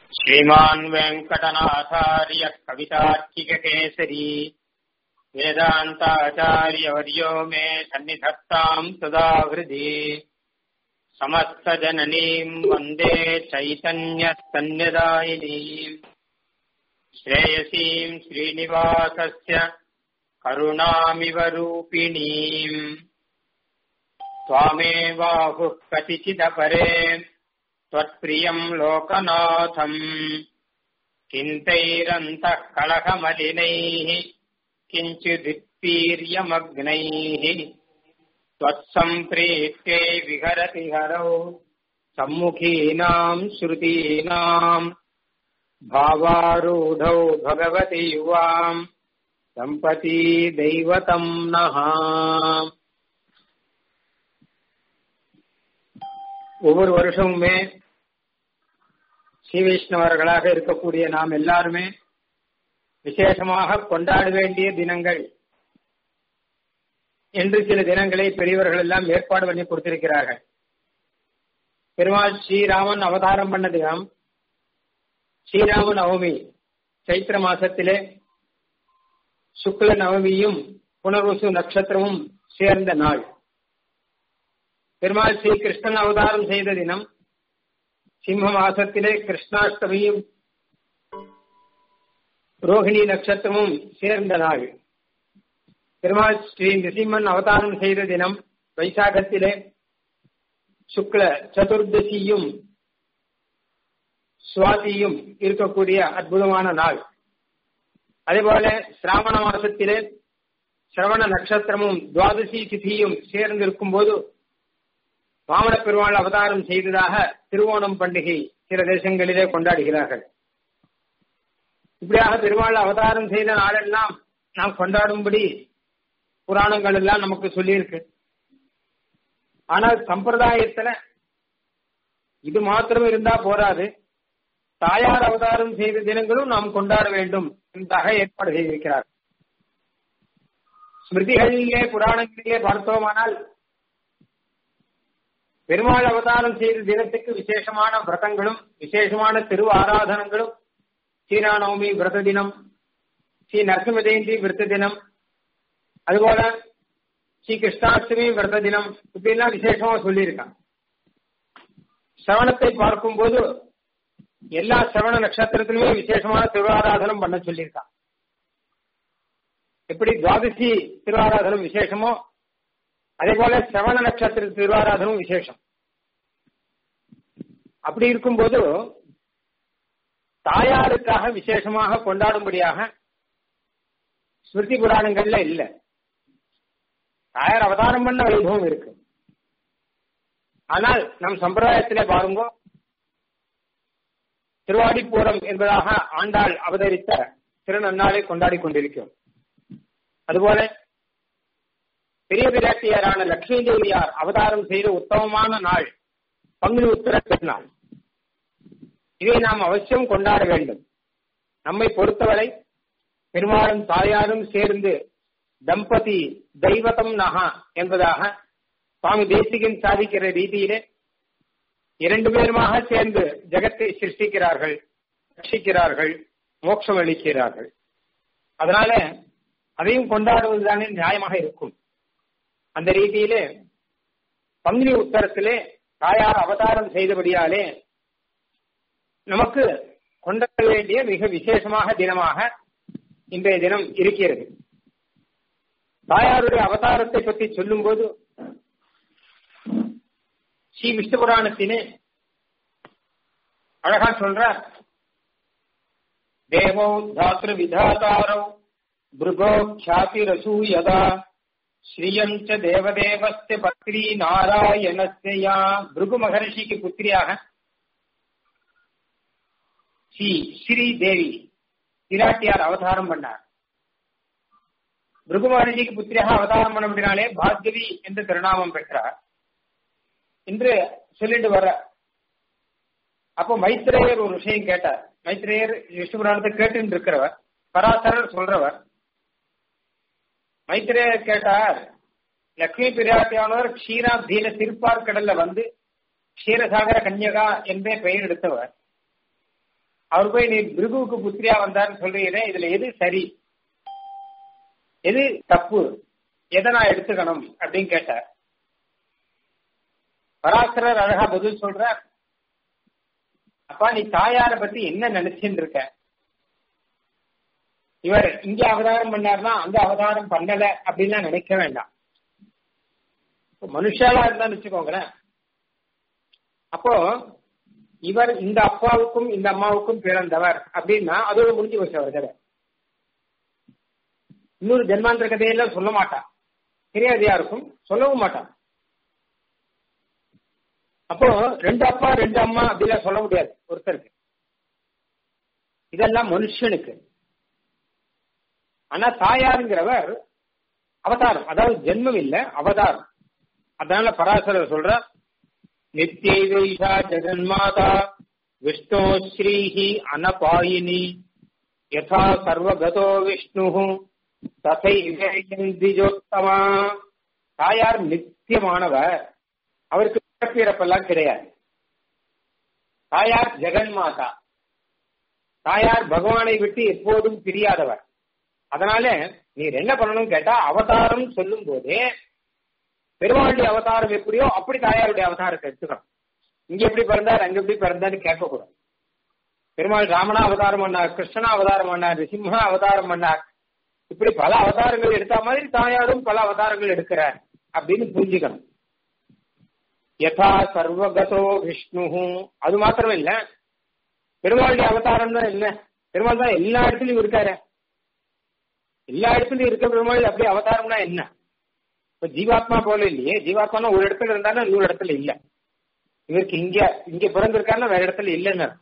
श्रीमान् वेङ्कटनाथार्य कवितार्किककेसरी वेदान्ताचार्यवर्यो मे सन्निधत्ताम् सदा हृदि समस्तजननीम् वन्दे चैतन्यस्तन्यदायिनीम् श्रेयसीम् श्रीनिवासस्य करुणामिव रूपिणीम् त्वामेवाहुः कतिचिदपरे त्वत्प्रियम् लोकनाथम् किन्तैरन्तः कलहमलिनैः किञ्चिदुत्पीर्यमग्नैः त्वत्सम्प्रीत्यै विहरति हरौ सम्मुखीनाम् श्रुतीनाम् भावारूढौ भगवति युवाम् दम्पती दैवतम् नः ஒவ்வொரு வருஷமுமே ஸ்ரீ வைஷ்ணவர்களாக இருக்கக்கூடிய நாம் எல்லாருமே விசேஷமாக கொண்டாட வேண்டிய தினங்கள் என்று சில தினங்களை பெரியவர்கள் எல்லாம் ஏற்பாடு பண்ணி கொடுத்திருக்கிறார்கள் பெருமாள் ஸ்ரீராமன் அவதாரம் பண்ண தினம் ஸ்ரீராம நவமி சைத்திர மாசத்திலே சுக்ல நவமியும் புனர்வசு நட்சத்திரமும் சேர்ந்த நாள் பெருமாள் ஸ்ரீ கிருஷ்ணன் அவதாரம் செய்த தினம் சிம்ம மாசத்திலே கிருஷ்ணாஷ்டமியும் ரோஹிணி நட்சத்திரமும் சேர்ந்த நாள் பெருமாள் ஸ்ரீ நிசிம்மன் அவதாரம் செய்த தினம் வைசாகத்திலே சுக்ல சதுர்தசியும் சுவாதியும் இருக்கக்கூடிய அற்புதமான நாள் அதேபோல சிராவண மாசத்திலே சிரவண நட்சத்திரமும் துவாதசி திதியும் சேர்ந்து இருக்கும் போது வாமன பெருமாள் அவதாரம் செய்ததாக திருவோணம் பண்டிகை சில தேசங்களிலே கொண்டாடுகிறார்கள் இப்படியாக பெருமாள் அவதாரம் செய்த நாளெல்லாம் நாம் கொண்டாடும்படி புராணங்கள் எல்லாம் நமக்கு சொல்லியிருக்கு ஆனால் சம்பிரதாயத்துல இது மாத்திரம் இருந்தா போராது தாயார் அவதாரம் செய்த தினங்களும் நாம் கொண்டாட வேண்டும் என்பதாக ஏற்பாடு செய்திருக்கிறார் ஸ்மிருதிகளிலே புராணங்களிலே பார்த்தோமானால் பெருமாள் அவதாரம் செய்த தினத்துக்கு விசேஷமான விரதங்களும் விசேஷமான திரு ஆராதனங்களும் ஸ்ரீராநவமி விரத தினம் ஸ்ரீ நரசிம்ம ஜெயந்தி விரத தினம் அதுபோல ஸ்ரீ கிருஷ்ணாஷ்டமி விரத தினம் இப்படிலாம் விசேஷமா சொல்லியிருக்கான் சிரவணத்தை பார்க்கும் போது எல்லா சிரவண நட்சத்திரத்திலுமே விசேஷமான திருவாராதனம் பண்ண சொல்லியிருக்கான் எப்படி துவாதசி திருவாராதனம் விசேஷமோ அதே போல சிரவண நட்சத்திர திருவாராதனம் விசேஷம் அப்படி இருக்கும்போது தாயாருக்காக விசேஷமாக கொண்டாடும்படியாக ஸ்மிருதி புராணங்கள்ல இல்ல தாயார் அவதாரம் பண்ண வைபவம் இருக்கு ஆனால் நம் சம்பிரதாயத்திலே பாருங்க திருவாடிப்பூரம் என்பதாக ஆண்டாள் அவதரித்த திருநன்னாளை கொண்டாடி கொண்டிருக்கிறோம் அதுபோல பெரிய பிராட்டியாரான லட்சுமி தேவியார் அவதாரம் செய்த உத்தமமான நாள் பங்குனி உத்தர திருநாள் இதை நாம் அவசியம் கொண்டாட வேண்டும் நம்மை பொறுத்தவரை பெருமாளும் தாயாரும் சேர்ந்து தம்பதி தெய்வதம் நகா என்பதாக சுவாமி தேசிகன் சாதிக்கிற ரீதியிலே இரண்டு பேருமாக சேர்ந்து ஜெகத்தை சிருஷ்டிக்கிறார்கள் ரட்சிக்கிறார்கள் மோட்சம் அளிக்கிறார்கள் அதனால அதையும் கொண்டாடுவதுதானே நியாயமாக இருக்கும் அந்த ரீதியிலே பங்குனி உத்தரத்திலே தாயார் அவதாரம் செய்தபடியாலே நமக்கு கொண்டாட வேண்டிய மிக விசேஷமாக தினமாக இன்றைய தினம் இருக்கிறது தாயாருடைய அவதாரத்தை பற்றி சொல்லும் போது ஸ்ரீ விஷ்ணு புராணத்தினே அழகா சொல்றார் தேவோ தாத்ரு விதாதாரோ பிருகோ ख्याति ரசூயதா ஸ்ரீயஞ்ச தேவதேவஸ்ய பத்ரி நாராயணஸ்ய யா பிருகு மகர்ஷிக்கு புத்திரியாக ஸ்ரீ ஸ்ரீ தேவி பிராட்டியார் அவதாரம் பண்ணார் பிருகு மகர்ஷிக்கு புத்திரியாக அவதாரம் பண்ணபடினாலே பாக்யவி என்று திருநாமம் பெற்றார் என்று சொல்லிட்டு வர அப்போ மைத்திரேயர் ஒரு விஷயம் கேட்டார் மைத்திரேயர் விஷ்ணு புராணத்தை கேட்டு இருக்கிறவர் பராசரர் சொல்றவர் மைத்திரேயர் கேட்டார் லக்ஷ்மி பிராட்டியானவர் க்ஷீராப்தீன திருப்பார் கடல்ல வந்து க்ஷீரசாகர கன்யகா என்றே பெயர் எடுத்தவர் அவர் போய் நீ பிருகுவுக்கு புத்திரியா வந்தாருன்னு சொல்றீங்களே இதுல எது சரி எது தப்பு எதை நான் எடுத்துக்கணும் அப்படின்னு கேட்டார் பராசரர் அழகா பதில் சொல்றார் அப்பா நீ தாயார பத்தி என்ன நினைச்சுட்டு இருக்க இவர் இங்க அவதாரம் பண்ணார்னா அங்க அவதாரம் பண்ணல அப்படின்லாம் நினைக்க வேண்டாம் மனுஷாலா இருந்தான்னு வச்சுக்கோங்களேன் அப்போ இவர் இந்த அப்பாவுக்கும் இந்த அம்மாவுக்கும் பிறந்தவர் அப்படின்னா அதோட முடிஞ்சு போச்சு அவர் கதை இன்னொரு ஜென்மாந்திர கதையெல்லாம் சொல்ல மாட்டான் தெரியாது யாருக்கும் சொல்லவும் மாட்டான் அப்போ ரெண்டு அப்பா ரெண்டு அம்மா அப்படிலாம் சொல்ல முடியாது ஒருத்தருக்கு இதெல்லாம் மனுஷனுக்கு ஆனா தாயாருங்கிறவர் அவதாரம் அதாவது ஜென்மம் இல்ல அவதாரம் அதனால பராசரர் சொல்ற நித்யைவைஷா ஜெகன்மாதா விஷ்ணோ ஸ்ரீஹி அனபாயினி யதா சர்வகதோ விஷ்ணு தசைஜோத்தமா தாயார் நித்தியமானவர் அவருக்கு பிறப்பிறப்பெல்லாம் கிடையாது தாயார் ஜெகன்மாதா தாயார் பகவானை விட்டு எப்போதும் பிரியாதவர் அதனால நீர் என்ன பண்ணணும் கேட்டா அவதாரம் சொல்லும் போதே பெருமாளுடைய அவதாரம் எப்படியோ அப்படி தாயாருடைய அவதாரத்தை எடுத்துக்கணும் இங்க எப்படி பிறந்தார் அங்க எப்படி பிறந்தான்னு கேட்கக்கூடாது பெருமாள் ராமனா அவதாரம் பண்ணார் கிருஷ்ணனா அவதாரம் பண்ணார் சிம்ஹா அவதாரம் பண்ணார் இப்படி பல அவதாரங்கள் எடுத்த மாதிரி தாயாரும் பல அவதாரங்கள் எடுக்கிறார் அப்படின்னு புரிஞ்சுக்கணும் யதா சர்வகதோ விஷ்ணு அது மாத்திரம் இல்ல பெருமாளுடைய அவதாரம் தான் என்ன பெருமாள் தான் எல்லா இடத்துலயும் இருக்காரு எல்லா இடத்துலயும் இருக்க பெருமாள் அப்படி அவதாரம்னா என்ன இப்ப ஜீவாத்மா போல இல்லையே ஜீவாத்மானா ஒரு இடத்துல இருந்தாலும் இன்னொரு இடத்துல இல்ல இவருக்கு இங்க இங்க பிறந்திருக்காருன்னா வேற இடத்துல இல்லைன்னு அர்த்தம்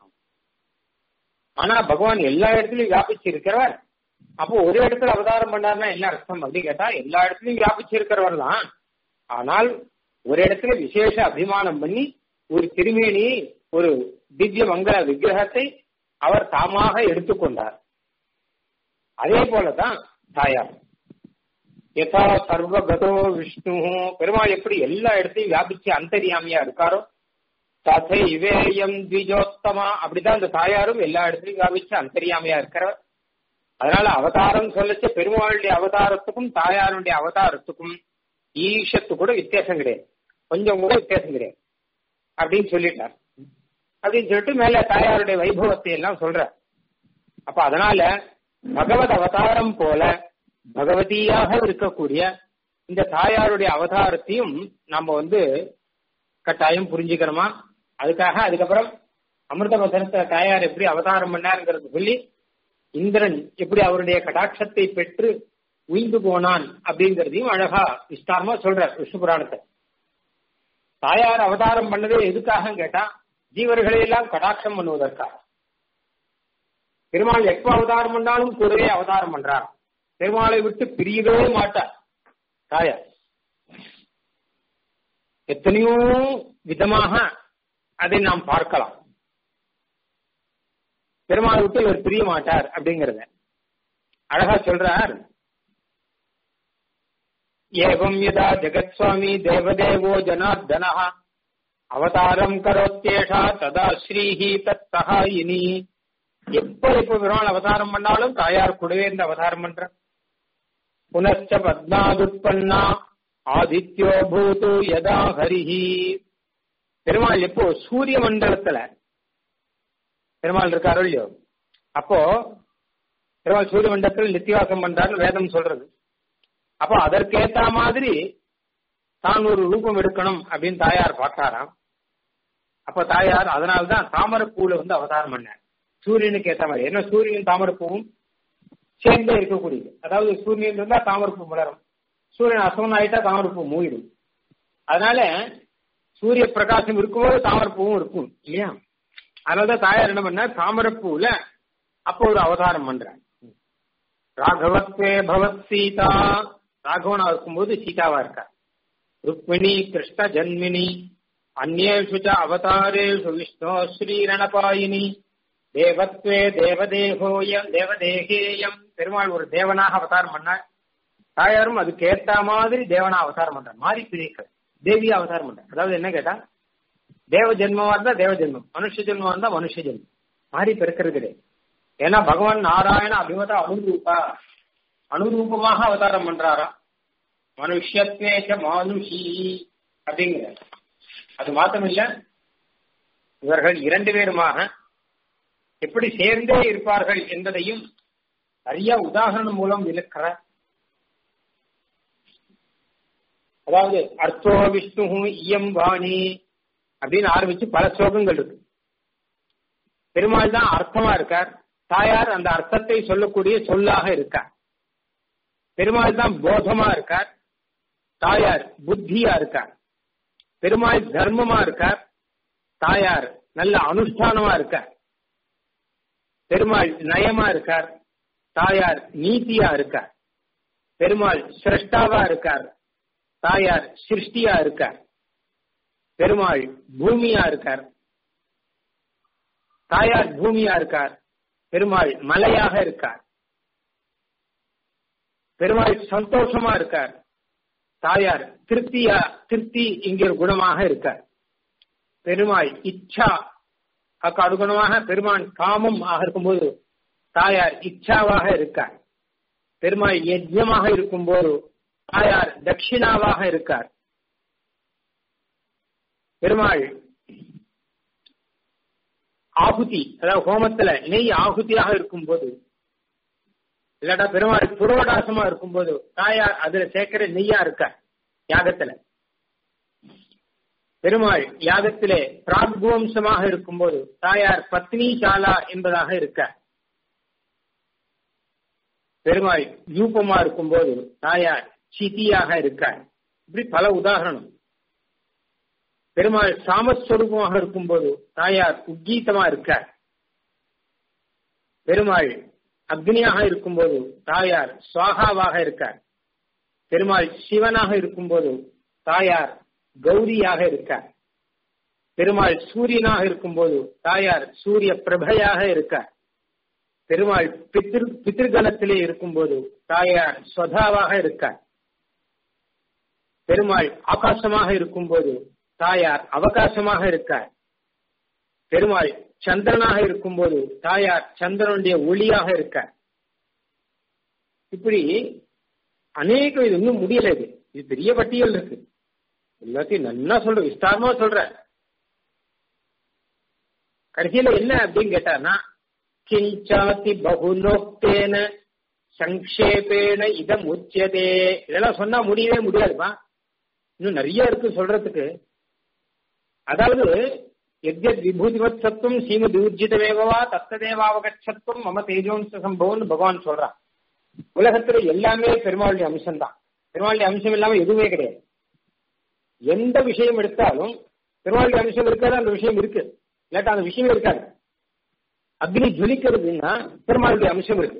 ஆனா பகவான் எல்லா இடத்துலயும் வியாபிச்சு இருக்கிறவர் அப்போ ஒரு இடத்துல அவதாரம் பண்ணார்னா என்ன அர்த்தம் அப்படின்னு கேட்டா எல்லா இடத்துலயும் வியாபிச்சு இருக்கிறவர் தான் ஆனால் ஒரு இடத்துல விசேஷ அபிமானம் பண்ணி ஒரு திருமேனி ஒரு திவ்ய மங்கள விக்கிரகத்தை அவர் தாமாக எடுத்துக்கொண்டார் அதே போலதான் தாயார் யதா சர்வகதோ விஷ்ணு பெருமாள் எப்படி எல்லா இடத்தையும் வியாபிச்சு அந்தரியாமியா இருக்காரோ ததை இவேயம் திஜோத்தமா அப்படிதான் அந்த தாயாரும் எல்லா இடத்துலயும் வியாபிச்சு அந்தரியாமையா இருக்கிறவர் அதனால அவதாரம் சொல்லச்ச பெருமாளுடைய அவதாரத்துக்கும் தாயாருடைய அவதாரத்துக்கும் ஈஷத்து கூட வித்தியாசம் கிடையாது கொஞ்சம் கூட வித்தியாசம் கிடையாது அப்படின்னு சொல்லிட்டார் அப்படின்னு சொல்லிட்டு மேல தாயாருடைய வைபவத்தை எல்லாம் சொல்ற அப்ப அதனால பகவத் அவதாரம் போல பகவதியாக இருக்கக்கூடிய இந்த தாயாருடைய அவதாரத்தையும் நம்ம வந்து கட்டாயம் புரிஞ்சுக்கிறோமா அதுக்காக அதுக்கப்புறம் அமிர்த மதனத்தை தாயார் எப்படி அவதாரம் பண்ணாருங்கிறது சொல்லி இந்திரன் எப்படி அவருடைய கடாட்சத்தை பெற்று உயிந்து போனான் அப்படிங்கறதையும் அழகா விஸ்தாரமா சொல்றார் விஷ்ணு புராணத்தை தாயார் அவதாரம் பண்ணதே எதுக்காக கேட்டா ஜீவர்களை எல்லாம் கடாட்சம் பண்ணுவதற்காக பெருமாள் எப்ப அவதாரம் பண்ணாலும் கூடவே அவதாரம் பண்றார் பெருமாளை விட்டு பிரியவே மாட்டார் தாயார் எத்தனையோ விதமாக அதை நாம் பார்க்கலாம் பெருமாளை விட்டு இவர் பிரிய மாட்டார் அப்படிங்கறத அழகா சொல்றார் ஏவம் யதா ஜெகத்சுவாமி தேவதேவோ ஜனார்தன அவதாரம் கரோத்தேஷா ததா ஸ்ரீஹி தத் சகாயினி எப்ப இப்ப பெருமாள் அவதாரம் பண்ணாலும் தாயார் கூடவே இருந்து அவதாரம் பண்ற புனச்ச பத்மாதுப்பன்னா ஆதித்யோ பூது யதா ஹரிஹி பெருமாள் எப்போ சூரிய மண்டலத்துல பெருமாள் இருக்காரோ இல்லையோ அப்போ பெருமாள் சூரிய மண்டலத்தில் நித்தியவாசம் பண்றாருன்னு வேதம் சொல்றது அப்போ அதற்கேத்த மாதிரி தான் ஒரு ரூபம் எடுக்கணும் அப்படின்னு தாயார் பார்த்தாராம் அப்ப தாயார் அதனால்தான் தாமரப்பூல வந்து அவதாரம் பண்ணார் சூரியனுக்கு ஏத்த மாதிரி ஏன்னா சூரியன் தாமரப்பூவும் சேர்ந்தே இருக்கக்கூடியது அதாவது சூரியன் இருந்தா தாமரப்பூ மலரும் சூரியன் அசமன் ஆயிட்டா தாமரப்பூ மூடிடும் அதனால சூரிய பிரகாசம் இருக்கும்போது தாமரப்பூவும் இருக்கும் இல்லையா அதனாலதான் தாயார் என்ன பண்ண தாமரப்பூல அப்போ ஒரு அவதாரம் பண்றார் ராகவத்வே பவத் சீதா ராகவனா இருக்கும்போது சீதாவா இருக்கார் ருக்மிணி கிருஷ்ண ஜன்மினி அந்நேஷு ச அவதாரேஷு விஷ்ணோ ஸ்ரீரணபாயினி தேவத்வே தேவதேகோயம் தேவதேகேயம் பெருமாள் ஒரு தேவனாக அவதாரம் பண்ணார் தாயாரும் அதுக்கு ஏத்த மாதிரி தேவனா அவதாரம் பண்றார் மாறி பிரிக்க தேவியா அவதாரம் பண்றார் அதாவது என்ன கேட்டா தேவ ஜென்மமா இருந்தா தேவ ஜென்மம் மனுஷ ஜென்மமா இருந்தா மனுஷ ஜென்மம் மாறி பிறக்கிறது கிடையாது ஏன்னா பகவான் நாராயண அபிமத அனுரூபா அனுரூபமாக அவதாரம் பண்றாரா மனுஷத்வேஷ மானுஷி அப்படிங்கிற அது மாத்திரம் இல்ல இவர்கள் இரண்டு பேருமாக எப்படி சேர்ந்தே இருப்பார்கள் என்பதையும் நிறைய உதாரணம் மூலம் விளக்கிறார் அதாவது அர்த்தோ விஷ்ணு இயம் வாணி அப்படின்னு ஆரம்பிச்சு பல ஸ்லோகங்கள் இருக்கு பெருமாள் தான் அர்த்தமா இருக்கார் தாயார் அந்த அர்த்தத்தை சொல்லக்கூடிய சொல்லாக இருக்கார் பெருமாள் தான் போதமா இருக்கார் தாயார் புத்தியா இருக்கார் பெருமாள் தர்மமா இருக்கார் தாயார் நல்ல அனுஷ்டானமா இருக்கார் பெருமாள் நயமா இருக்கார் தாயார் நீதியா இருக்கார் பெருமாள் சிரஷ்டாவா இருக்கார் தாயார் சிருஷ்டியா இருக்கார் பெருமாள் பூமியா இருக்கார் தாயார் பூமியா இருக்கார் பெருமாள் மலையாக இருக்கார் பெருமாள் சந்தோஷமா இருக்கார் தாயார் திருப்தியா திருப்தி என்கிற குணமாக இருக்கார் பெருமாள் இச்சா அதுக்கு அனுகுணமாக பெருமான் காமம் ஆக இருக்கும்போது தாயார் இச்சாவாக இருக்கார் பெருமாள் யஜ்யமாக இருக்கும்போது தாயார் தட்சிணாவாக இருக்கார் பெருமாள் ஆகுதி அதாவது ஹோமத்துல நெய் ஆகுதியாக இருக்கும்போது இல்லாட்டா பெருமாள் புரோடாசமா இருக்கும்போது தாயார் அதுல சேர்க்கிற நெய்யா இருக்கார் யாகத்துல பெருமாள் யாகத்திலே பிராக்வம்சமாக இருக்கும்போது தாயார் பத்னி சாலா என்பதாக இருக்கார் பெருமாள் யூபமா இருக்கும்போது தாயார் சிதியாக இருக்கார் இப்படி பல உதாரணம் பெருமாள் சாமஸ்வரூபமாக இருக்கும்போது தாயார் உத்கீதமா இருக்கார் பெருமாள் அக்னியாக இருக்கும்போது தாயார் சுவாகாவாக இருக்கார் பெருமாள் சிவனாக இருக்கும்போது தாயார் கௌரியாக இருக்கார் பெருமாள் சூரியனாக இருக்கும்போது தாயார் சூரிய பிரபையாக இருக்கார் பெருமாள் பித்திரு பித்திருகணத்திலே இருக்கும்போது தாயார் ஸ்வதாவாக இருக்கார் பெருமாள் ஆகாசமாக இருக்கும்போது தாயார் அவகாசமாக இருக்கார் பெருமாள் சந்திரனாக இருக்கும்போது தாயார் சந்திரனுடைய ஒளியாக இருக்கார் இப்படி அநேகம் இது இன்னும் முடியல இது இது பெரிய பட்டியல் இருக்கு எல்லாத்தையும் நல்லா சொல்ற விஸ்தாரமா சொல்ற கடைசியில என்ன அப்படின்னு கேட்டார்னா கிஞ்சாதி பகுலோக்தேன சங்கேபேன இதம் உச்சியதே இதெல்லாம் சொன்னா முடியவே முடியாதுப்பா இன்னும் நிறைய இருக்கு சொல்றதுக்கு அதாவது எத்யத் விபூதிவத் சத்துவம் சீமதி ஊர்ஜிதமேவா தத்ததேவாவகச்சத்துவம் மம தேஜோம்ச சம்பவம்னு பகவான் சொல்றான் உலகத்துல எல்லாமே பெருமாளுடைய அம்சம் தான் பெருமாளுடைய அம்சம் இல்லாம எதுவுமே கிடையாது எந்த விஷயம் எடுத்தாலும் பெருமாளுடைய அம்சம் இருக்காது அந்த விஷயம் இருக்கு இல்லாட்டா அந்த விஷயம் இருக்காது அக்னி ஜொலிக்கிறதுன்னா பெருமாளுடைய அம்சம் இருக்கு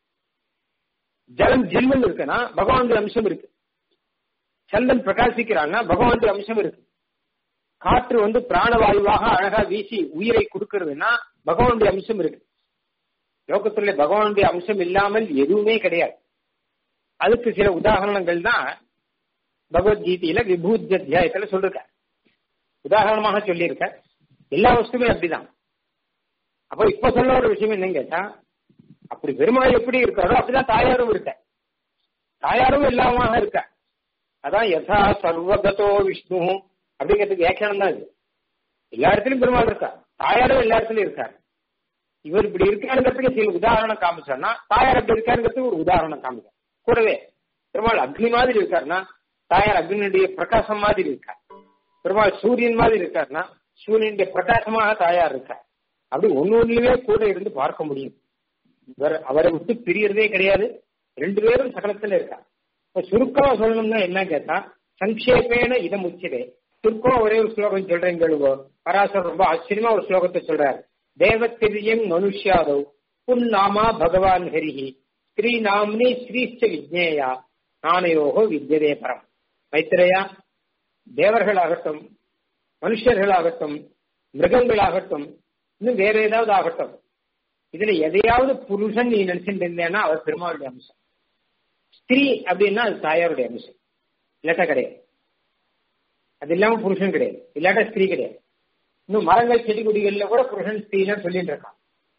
ஜலம் ஜில்லுன்னு இருக்குன்னா பகவானுடைய அம்சம் இருக்கு சந்தன் பிரகாசிக்கிறான்னா பகவானுடைய அம்சம் இருக்கு காற்று வந்து பிராணவாயுவாக அழகா வீசி உயிரை கொடுக்கறதுன்னா பகவானுடைய அம்சம் இருக்கு லோகத்துல பகவானுடைய அம்சம் இல்லாமல் எதுவுமே கிடையாது அதுக்கு சில உதாரணங்கள் தான் பகவத்கீதையில விபூத் அத்தியாயத்துல சொல்லிருக்க உதாரணமாக சொல்லியிருக்க எல்லா வஸ்துமே அப்படிதான் அப்போ இப்ப சொல்ல ஒரு விஷயம் என்னன்னு கேட்டா அப்படி பெருமாள் எப்படி இருக்காரோ அப்படிதான் தாயாரும் இருக்க தாயாரும் எல்லாமாக இருக்க அதான் யதா சர்வகதோ விஷ்ணு அப்படிங்கிறதுக்கு வியாக்கியானம் தான் இது எல்லா இடத்துலயும் பெருமாள் இருக்கா தாயாரும் எல்லா இடத்துலயும் இருக்காரு இவர் இப்படி இருக்காருங்கிறதுக்கு சில உதாரணம் காமிச்சார்னா தாயார் அப்படி இருக்காருங்கிறதுக்கு ஒரு உதாரணம் காமிக்க கூடவே பெருமாள் அக்னி மாதிரி இருக்காருன்னா தாயார் அக்னியுடைய பிரகாசம் மாதிரி இருக்கார் பெருமாள் சூரியன் மாதிரி இருக்காருன்னா சூரியனுடைய பிரகாசமாக தாயார் இருக்கார் அப்படி ஒன்னு ஒண்ணுலயே கூட இருந்து பார்க்க முடியும் இவர் அவரை விட்டு பிரியறதே கிடையாது ரெண்டு பேரும் சகலத்துல இருக்கா இப்ப சுருக்கமா சொல்லணும்னா என்ன கேட்டா சங்கேபேன இதை முச்சிதே சுருக்கமா ஒரே ஒரு ஸ்லோகம் சொல்றேன் கேளுங்க பராசர் ரொம்ப ஆச்சரியமா ஒரு ஸ்லோகத்தை சொல்றாரு தேவத்திரியம் மனுஷ்யாதவ் புன்னாமா பகவான் ஹரிஹி ஸ்ரீ நாம்னி ஸ்ரீஷ்ட விஜ்னேயா நானயோகோ வித்யதே பரம் மைத்திரையா தேவர்களாகட்டும் மனுஷர்களாகட்டும் மிருகங்களாகட்டும் இன்னும் வேற ஏதாவது ஆகட்டும் இதுல எதையாவது புருஷன் நீ நினைச்சுட்டு இருந்தேன்னா அவர் பெருமாளுடைய அம்சம் ஸ்திரீ அப்படின்னா அது தாயாருடைய அம்சம் இல்லாட்டா கிடையாது அது இல்லாம புருஷன் கிடையாது இல்லாட்டா ஸ்திரீ கிடையாது இன்னும் மரங்கள் செடி கொடிகள்ல கூட புருஷன் ஸ்திரீலாம் சொல்லிட்டு இருக்கான்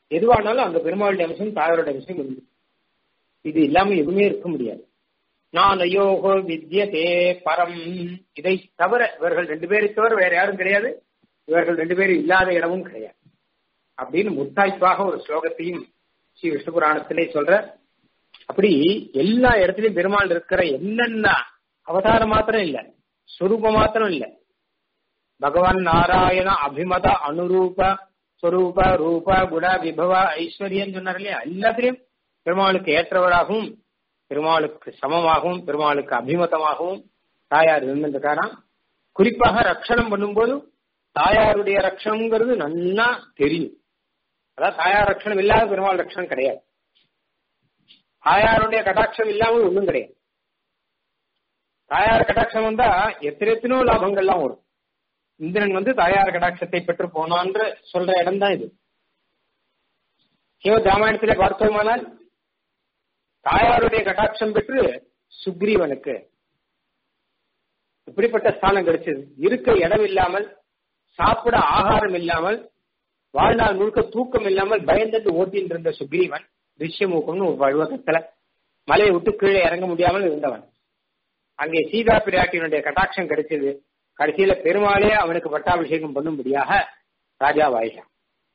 எதுவானாலும் அந்த பெருமாளுடைய அம்சம் தாயாருடைய அம்சம் இருந்து இது இல்லாம எதுவுமே இருக்க முடியாது நான் அயோகோ வித்யதே பரம் இதை தவிர இவர்கள் ரெண்டு பேரை தவிர வேற யாரும் கிடையாது இவர்கள் ரெண்டு பேரும் இல்லாத இடமும் கிடையாது அப்படின்னு முத்தாய்ப்பாக ஒரு ஸ்லோகத்தையும் ஸ்ரீ விஷ்ணு புராணத்திலே சொல்ற அப்படி எல்லா இடத்துலயும் பெருமாள் இருக்கிற என்னென்ன அவதாரம் மாத்திரம் இல்ல ஸ்வரூபம் மாத்திரம் இல்ல பகவான் நாராயண அபிமத அனுரூப ஸ்வரூப ரூப குண விபவ ஐஸ்வர்யம் சொன்னார் இல்லையா எல்லாத்திலையும் பெருமாளுக்கு ஏற்றவராகவும் பெருமாளுக்கு சமமாகவும் பெருமாளுக்கு அபிமதமாகவும் தாயார் இருந்திருக்காராம் குறிப்பாக ரட்சணம் பண்ணும்போது தாயாருடைய ரட்சணம்ங்கிறது நன்னா தெரியும் அதாவது தாயார் ரட்சணம் இல்லாத பெருமாள் ரட்சணம் கிடையாது தாயாருடைய கடாட்சம் இல்லாமல் ஒண்ணும் கிடையாது தாயார் கடாட்சம் வந்தா எத்தனை எத்தனையோ லாபங்கள்லாம் வரும் இந்திரன் வந்து தாயார் கடாட்சத்தை பெற்று போனான்ற சொல்ற இடம் தான் இது சிவ ராமாயணத்திலே பார்த்தோமானால் தாயாருடைய கடாட்சம் பெற்று சுக்ரீவனுக்கு இப்படிப்பட்ட ஸ்தானம் கிடைச்சது இருக்க இடம் இல்லாமல் சாப்பிட ஆகாரம் இல்லாமல் வாழ்நாள் முழுக்க தூக்கம் இல்லாமல் பயந்துட்டு ஓட்டின்னு இருந்த சுக்ரீவன் ரிஷ்யமூக்கம்னு ஒரு வழுவகத்துல மலையை விட்டு கீழே இறங்க முடியாமல் இருந்தவன் அங்கே சீதா பிராட்டியினுடைய கட்டாட்சம் கிடைச்சது கடைசியில பெருமாளே அவனுக்கு பட்டாபிஷேகம் பண்ணும்படியாக ராஜாவாயிட்டான்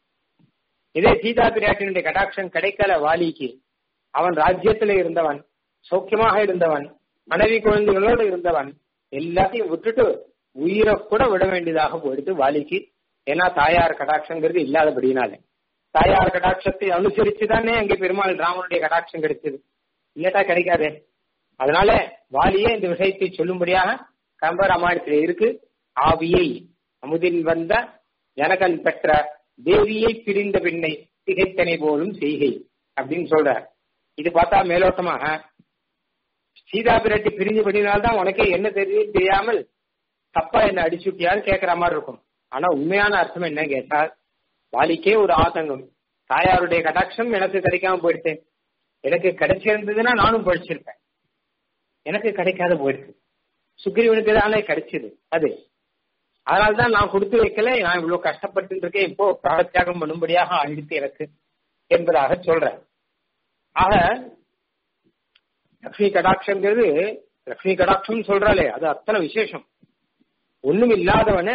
இதே சீதா பிராட்டியினுடைய கட்டாட்சம் கிடைக்கல வாலிக்கு அவன் ராஜ்யத்துல இருந்தவன் சௌக்கியமாக இருந்தவன் மனைவி குழந்தைகளோடு இருந்தவன் எல்லாத்தையும் விட்டுட்டு உயிரை கூட விட வேண்டியதாக போயிடுது வாலிக்கு ஏன்னா தாயார் கடாட்சங்கிறது இல்லாதபடினாலே தாயார் கடாட்சத்தை அனுசரிச்சு தானே அங்கே பெருமாள் ராமனுடைய கடாட்சம் கிடைச்சது இல்லட்டா கிடைக்காதே அதனால வாலியே இந்த விஷயத்தை சொல்லும்படியாக கம்ப ராமாயணத்தில் இருக்கு ஆவியை அமுதின் வந்த ஜனகன் பெற்ற தேவியை பிரிந்த பெண்ணை திகைத்தனை போலும் செய்கை அப்படின்னு சொல்றார் இது பார்த்தா மேலோட்டமாக சீதா பிராட்டி பிரிஞ்சபடினால்தான் உனக்கே என்ன தெரியும் தெரியாமல் தப்பா என்ன அடிச்சுட்டியான்னு கேட்கிற மாதிரி இருக்கும் ஆனா உண்மையான அர்த்தம் என்ன கேட்டால் வாலிக்கே ஒரு ஆதங்கம் தாயாருடைய கடாட்சம் எனக்கு கிடைக்காம போயிடுச்சு எனக்கு கிடைச்சிருந்ததுன்னா நானும் படிச்சிருப்பேன் எனக்கு கிடைக்காத போயிடுச்சு சுக்ரீவனுக்கு தானே கிடைச்சது அது அதனால்தான் நான் கொடுத்து வைக்கல நான் இவ்வளவு கஷ்டப்பட்டு இருக்கேன் இப்போ பிராணத்தியாகம் பண்ணும்படியாக ஆயிடுத்து எனக்கு என்பதாக சொல்றேன் ஆக லக்ஷ்மி கடாட்சங்கிறது லக்ஷ்மி கடாட்சம் சொல்றாளே அது அத்தனை விசேஷம் ஒண்ணும் இல்லாதவன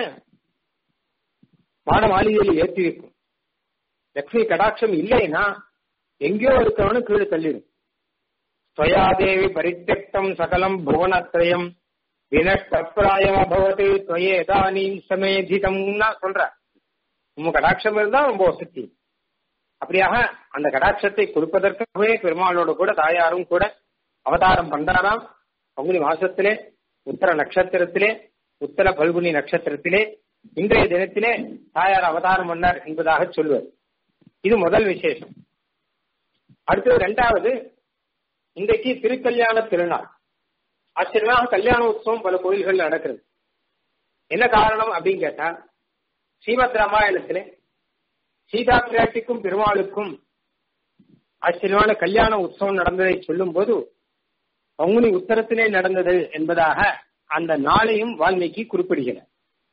வான மாளிகையில் ஏற்றி வைக்கும் லக்ஷ்மி கடாட்சம் இல்லைன்னா எங்கேயோ இருக்கிறவனு கீழே தள்ளிடும் ஸ்வயாதேவி பரித்தியக்தம் சகலம் புவனத்ரயம் வினஷ்டப்பிராயம் அபவத்து துவயேதானீம் சமேதிதம்னா சொல்ற உங்க கடாட்சம் இருந்தா ரொம்ப வசதி அப்படியாக அந்த கடாட்சத்தை கொடுப்பதற்காகவே பெருமாளோட கூட தாயாரும் கூட அவதாரம் பண்றாராம் பங்குனி மாசத்திலே உத்தர நட்சத்திரத்திலே உத்தர பல்குனி நட்சத்திரத்திலே இன்றைய தினத்திலே தாயார் அவதாரம் பண்ணார் என்பதாக சொல்வர் இது முதல் விசேஷம் அடுத்தது ரெண்டாவது இன்றைக்கு திருக்கல்யாண திருநாள் ஆச்சரியமாக கல்யாண உற்சவம் பல கோயில்கள் நடக்கிறது என்ன காரணம் அப்படின்னு கேட்டா ஸ்ரீமத் ராமாயணத்திலே சீதா பிராட்டிக்கும் பெருமாளுக்கும் ஆச்சரியமான கல்யாண உற்சவம் நடந்ததை சொல்லும் போது பங்குனி உத்தரத்திலே நடந்தது என்பதாக அந்த நாளையும் வால்மீகி குறிப்பிடுகிறார்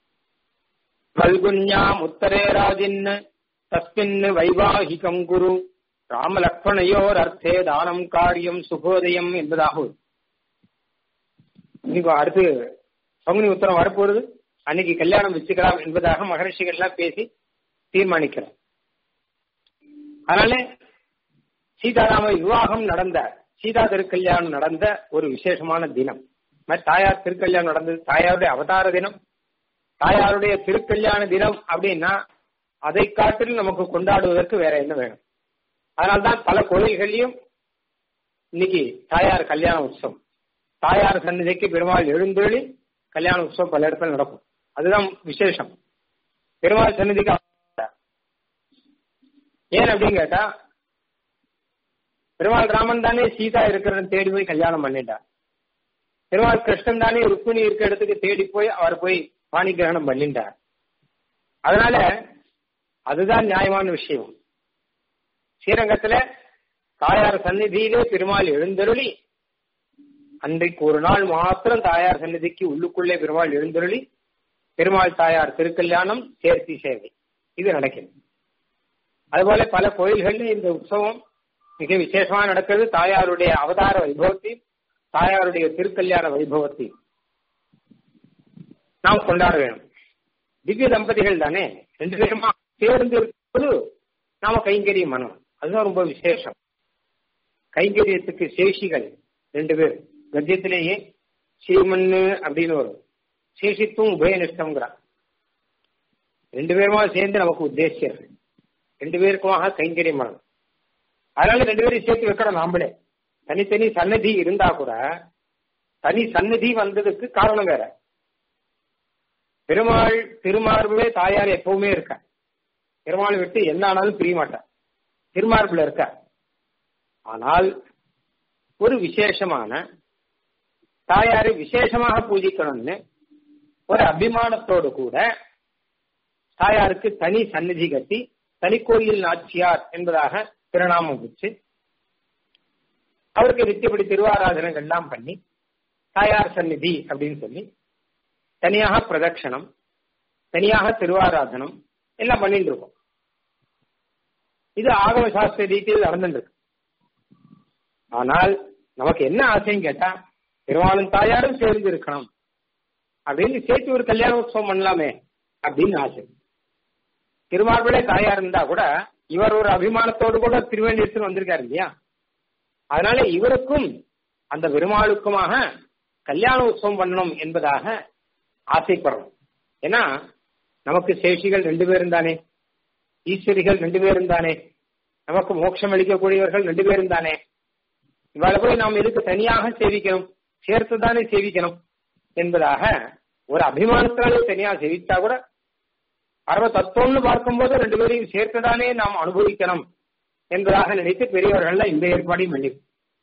பல்குன்யாம் உத்தரே ராஜின் தஸ்மின் வைவாகிகம் குரு ராமலக்ஷ்மணையோர் அர்த்தே தானம் காரியம் சுகோதயம் என்பதாக இன்னைக்கு அடுத்து பங்குனி உத்தரம் வரப்போறது அன்னைக்கு கல்யாணம் வச்சுக்கலாம் என்பதாக மகரிஷிகள் எல்லாம் பேசி தீர்மானிக்கிறோம் அதனால சீதாராம விவாகம் நடந்த சீதா திருக்கல்யாணம் நடந்த ஒரு விசேஷமான தினம் தாயார் திருக்கல்யாணம் நடந்தது தாயாருடைய அவதார தினம் தாயாருடைய திருக்கல்யாண தினம் அப்படின்னா அதை காட்டில் நமக்கு கொண்டாடுவதற்கு வேற என்ன வேணும் அதனால்தான் பல கோயில்கள்லயும் இன்னைக்கு தாயார் கல்யாண உற்சவம் தாயார் சந்நிதிக்கு பெருமாள் எழுந்தொழி கல்யாண உற்சவம் பல இடத்துல நடக்கும் அதுதான் விசேஷம் பெருமாள் சந்நிதிக்கு ஏன் அப்படின்னு கேட்டா பெருமாள் ராமன் தானே சீதா இருக்கிறத தேடி போய் கல்யாணம் பண்ணிட்டார் பெருமாள் கிருஷ்ணன் தானே ருக்மிணி இருக்க இடத்துக்கு தேடி போய் அவர் போய் பாணி கிரகணம் பண்ணிட்டார் அதனால அதுதான் நியாயமான விஷயம் ஸ்ரீரங்கத்துல தாயார் சந்நிதியிலே பெருமாள் எழுந்தருளி அன்றைக்கு ஒரு நாள் மாத்திரம் தாயார் சந்நிதிக்கு உள்ளுக்குள்ளே பெருமாள் எழுந்தருளி பெருமாள் தாயார் திருக்கல்யாணம் சேர்த்தி சேவை இது நடக்கிறது அதுபோல பல கோயில்கள்ல இந்த உற்சவம் மிக விசேஷமா நடக்கிறது தாயாருடைய அவதார வைபவத்தையும் தாயாருடைய திருக்கல்யாண வைபவத்தையும் நாம் கொண்டாட வேணும் திவ்ய தம்பதிகள் தானே ரெண்டு பேருமா சேர்ந்து இருக்கும்போது நாம கைங்கரியம் பண்ணணும் அதுதான் ரொம்ப விசேஷம் கைங்கரியத்துக்கு சேஷிகள் ரெண்டு பேர் கத்தியத்திலேயே ஸ்ரீமன்னு அப்படின்னு வரும் சேஷித்துவம் உபயனிஷ்டம்ங்கிறான் ரெண்டு பேருமா சேர்ந்து நமக்கு உத்தேசியம் ரெண்டு பேருக்குமாக கைங்கரியம் பண்ணணும் அதனால ரெண்டு பேரையும் சேர்த்து வைக்கணும் நாமளே தனித்தனி சன்னதி இருந்தா கூட தனி சன்னதி வந்ததுக்கு காரணம் வேற பெருமாள் திருமார்புலே தாயார் எப்பவுமே இருக்க பெருமாள் விட்டு என்ன ஆனாலும் பிரிய மாட்டார் திருமார்புல இருக்க ஆனால் ஒரு விசேஷமான தாயாரை விசேஷமாக பூஜிக்கணும்னு ஒரு அபிமானத்தோடு கூட தாயாருக்கு தனி சந்நிதி கட்டி தனி கோயில் நாச்சியார் என்பதாக திருநாமம் வச்சு அவருக்கு நித்தியப்படி திருவாராதனங்கள் எல்லாம் பண்ணி தாயார் சந்நிதி அப்படின்னு சொல்லி தனியாக பிரதட்சணம் தனியாக திருவாராதனம் எல்லாம் பண்ணிட்டு இருக்கோம் இது ஆகம சாஸ்திர ரீதியில் நடந்துருக்கு ஆனால் நமக்கு என்ன ஆசைன்னு கேட்டா பெருமாளும் தாயாரும் சேர்ந்து இருக்கணும் அப்படின்னு சேர்த்து ஒரு கல்யாண உற்சவம் பண்ணலாமே அப்படின்னு ஆசை திருமார்பிளே தாயார் இருந்தா கூட இவர் ஒரு அபிமானத்தோடு கூட திருவேண்டியத்தில் வந்திருக்காரு இல்லையா அதனால இவருக்கும் அந்த பெருமாளுக்குமாக கல்யாண உற்சவம் பண்ணணும் என்பதாக ஆசைப்படுறோம் ஏன்னா நமக்கு சேஷிகள் ரெண்டு பேரும் தானே ஈஸ்வரிகள் ரெண்டு பேரும் தானே நமக்கு மோட்சம் அளிக்கக்கூடியவர்கள் ரெண்டு பேரும் தானே இவாளை போய் நாம் எதுக்கு தனியாக சேவிக்கணும் சேர்த்து தானே சேவிக்கணும் என்பதாக ஒரு அபிமானத்தினாலே தனியாக சேவித்தா கூட பரவ தத்துவம்னு பார்க்கும்போது ரெண்டு பேரையும் சேர்த்துதானே நாம் அனுபவிக்கணும் என்பதாக நினைத்து பெரியவர்கள் இந்த ஏற்பாடையும் பண்ணி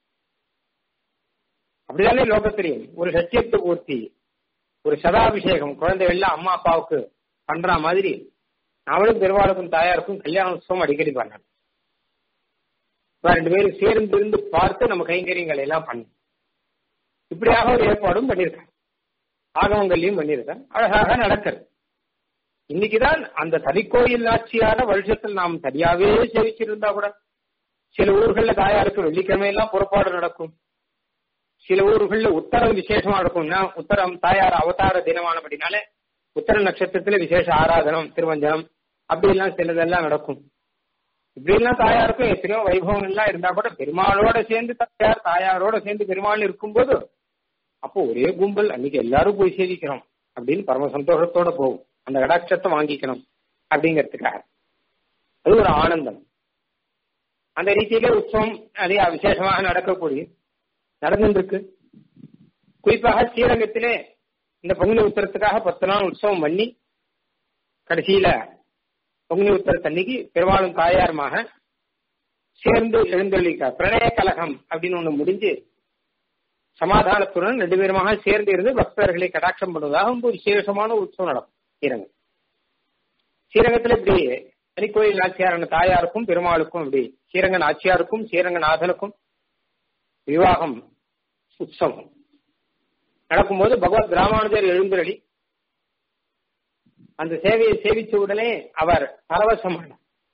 அப்படிதானே லோகத்திலையும் ஒரு சத்தியத்து பூர்த்தி ஒரு சதாபிஷேகம் குழந்தைகள்ல அம்மா அப்பாவுக்கு பண்ற மாதிரி நாமளும் பெருமாளுக்கும் தாயாருக்கும் கல்யாண உற்சவம் அடிக்கடி பண்ணணும் ரெண்டு பேரும் சேர்ந்து இருந்து பார்த்து நம்ம கைங்கரியங்கள் எல்லாம் பண்ணணும் இப்படியாக ஒரு ஏற்பாடும் பண்ணியிருக்கேன் ஆகவங்கள்லையும் பண்ணியிருக்கேன் அழகாக நடக்கிறது இன்னைக்குதான் அந்த தனிக்கோயில் ஆட்சியான வருஷத்தில் நாம் தனியாவே சேவிச்சிருந்தா கூட சில ஊர்கள்ல தாயாருக்கு வெள்ளிக்கிழமை எல்லாம் புறப்பாடு நடக்கும் சில ஊர்கள்ல உத்தரம் விசேஷமா இருக்கும்னா உத்தரம் தாயார் அவதார தினமானபடினாலே உத்தர நட்சத்திரத்துல விசேஷ ஆராதனம் திருவஞ்சனம் அப்படி எல்லாம் சிலதெல்லாம் நடக்கும் இப்படி எல்லாம் தாயாருக்கும் எத்தனையோ வைபவம் எல்லாம் இருந்தா கூட பெருமாளோட சேர்ந்து தாயார் தாயாரோட சேர்ந்து பெருமாள் இருக்கும்போது அப்போ ஒரே கும்பல் அன்னைக்கு எல்லாரும் போய் சேவிக்கிறோம் அப்படின்னு பரம சந்தோஷத்தோட போகும் அந்த கடாட்சத்தை வாங்கிக்கணும் அப்படிங்கிறதுக்காக அது ஒரு ஆனந்தம் அந்த ரீதியில உற்சவம் அதே விசேஷமாக நடக்கக்கூடிய நடந்துருக்கு குறிப்பாக ஸ்ரீரங்கத்திலே இந்த பங்குனி உத்தரத்துக்காக பத்து நாள் உற்சவம் பண்ணி கடைசியில பங்குனி உத்தரத்தன்னைக்கு பெருமாளும் தாயாருமாக சேர்ந்து எழுந்தொழிக்க பிரணய கலகம் அப்படின்னு ஒண்ணு முடிஞ்சு சமாதானத்துடன் ரெண்டு பேருமாக சேர்ந்து இருந்து பக்தர்களை கடாட்சம் பண்ணுவதாக ரொம்ப விசேஷமான உற்சவம் நடக்கும் ஸ்ரீரங்கம் ஸ்ரீரங்கத்துல இப்படி தனிக்கோயில் நாச்சியாரான தாயாருக்கும் பெருமாளுக்கும் இப்படி ஸ்ரீரங்க நாச்சியாருக்கும் ஸ்ரீரங்கநாதனுக்கும் விவாகம் உற்சவம் நடக்கும்போது பகவத் ராமானுஜர் எழுந்தருளி அந்த சேவையை சேவித்த உடனே அவர் பரவசமான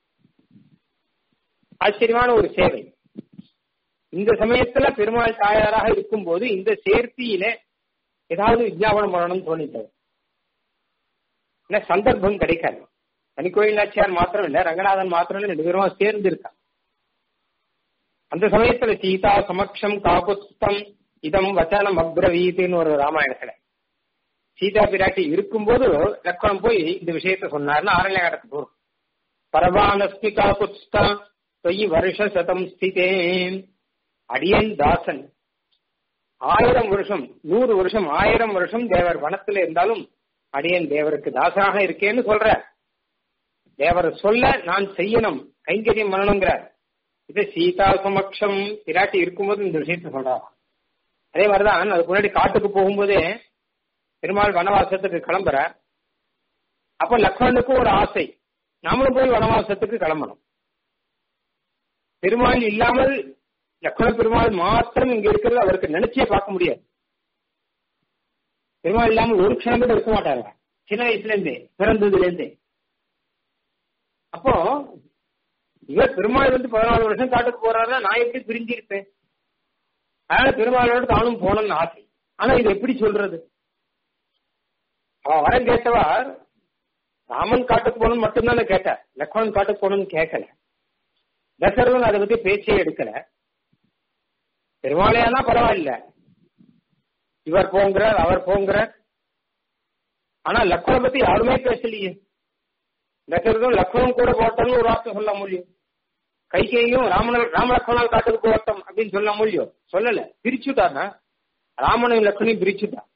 ஆச்சரியமான ஒரு சேவை இந்த சமயத்துல பெருமாள் தாயாராக இருக்கும்போது இந்த சேர்த்தியில ஏதாவது விஜாபனம் பண்ணணும்னு தோணித்தது ஏன்னா சந்தர்ப்பம் கிடைக்காது தனிக்கோயில் நாச்சியார் மாத்திரம் இல்ல ரங்கநாதன் மாத்திரம் இல்ல ரெண்டு பேருமா சேர்ந்து இருக்கா அந்த சமயத்துல சீதா சமக்ஷம் காபுஸ்தம் இதம் வச்சனம் அப்ரவீத்துன்னு ஒரு ராமாயணத்துல சீதா பிராட்டி இருக்கும்போது லக்ஷ்மணன் போய் இந்த விஷயத்த சொன்னார்னு ஆரண்யகாரத்துக்கு போறோம் பரவானஸ்மி காபுஸ்தா தொய் வருஷ சதம் ஸ்திதேன் அடியன் தாசன் ஆயிரம் வருஷம் நூறு வருஷம் ஆயிரம் வருஷம் தேவர் வனத்துல இருந்தாலும் அடியன் தேவருக்கு தாசனாக இருக்கேன்னு சொல்ற தேவர் சொல்ல நான் செய்யணும் கைங்கரியம் பண்ணணுங்கிறார் இது சீதா சமக்ஷம் பிராட்டி இருக்கும்போது இந்த விஷயத்த சொல்றாங்க அதே மாதிரிதான் அதுக்கு முன்னாடி காட்டுக்கு போகும்போதே பெருமாள் வனவாசத்துக்கு கிளம்புற அப்ப லக்ஷ்மணுக்கும் ஒரு ஆசை நாமளும் போய் வனவாசத்துக்கு கிளம்பணும் பெருமாள் இல்லாமல் லக்ஷ்மண பெருமாள் மாத்திரம் இங்க இருக்கிறது அவருக்கு நினைச்சே பார்க்க முடியாது பெருமாள் இல்லாமல் ஒரு க்ஷணம் கூட இருக்க மாட்டாங்க சின்ன வயசுல இருந்தே பிறந்ததுல இருந்தே அப்போ இவர் பெருமாள் வந்து பதினாலு வருஷம் காட்டுக்கு போறாருன்னா நான் எப்படி பிரிஞ்சிருப்பேன் அதனால பெருமாளோட தானும் போனோம்னு ஆசை ஆனா இது எப்படி சொல்றது அவன் வர கேட்டவர் ராமன் காட்டுக்கு போகணும்னு மட்டும்தான் கேட்டார் லக்ஷ்மணன் காட்டுக்கு போகணும்னு கேட்கல தசரதன் அதை பத்தி பேச்சே எடுக்கல பெருமாளையானா பரவாயில்ல இவர் போங்கிறார் அவர் போங்கிறார் ஆனா லக்ஷ்மணை பத்தி யாருமே பேசலையே தசரதன் லக்ஷ்மணன் கூட போட்டோம்னு ஒரு வார்த்தை சொல்ல முடியும் கைகையும் ராமன ராமலக்ஷ்மணால் காட்டுக்கு போகட்டும் அப்படின்னு சொல்ல முடியும் சொல்லல பிரிச்சுட்டானா ராமனையும் லக்ஷ்மணையும் பிரிச்சுட்டான்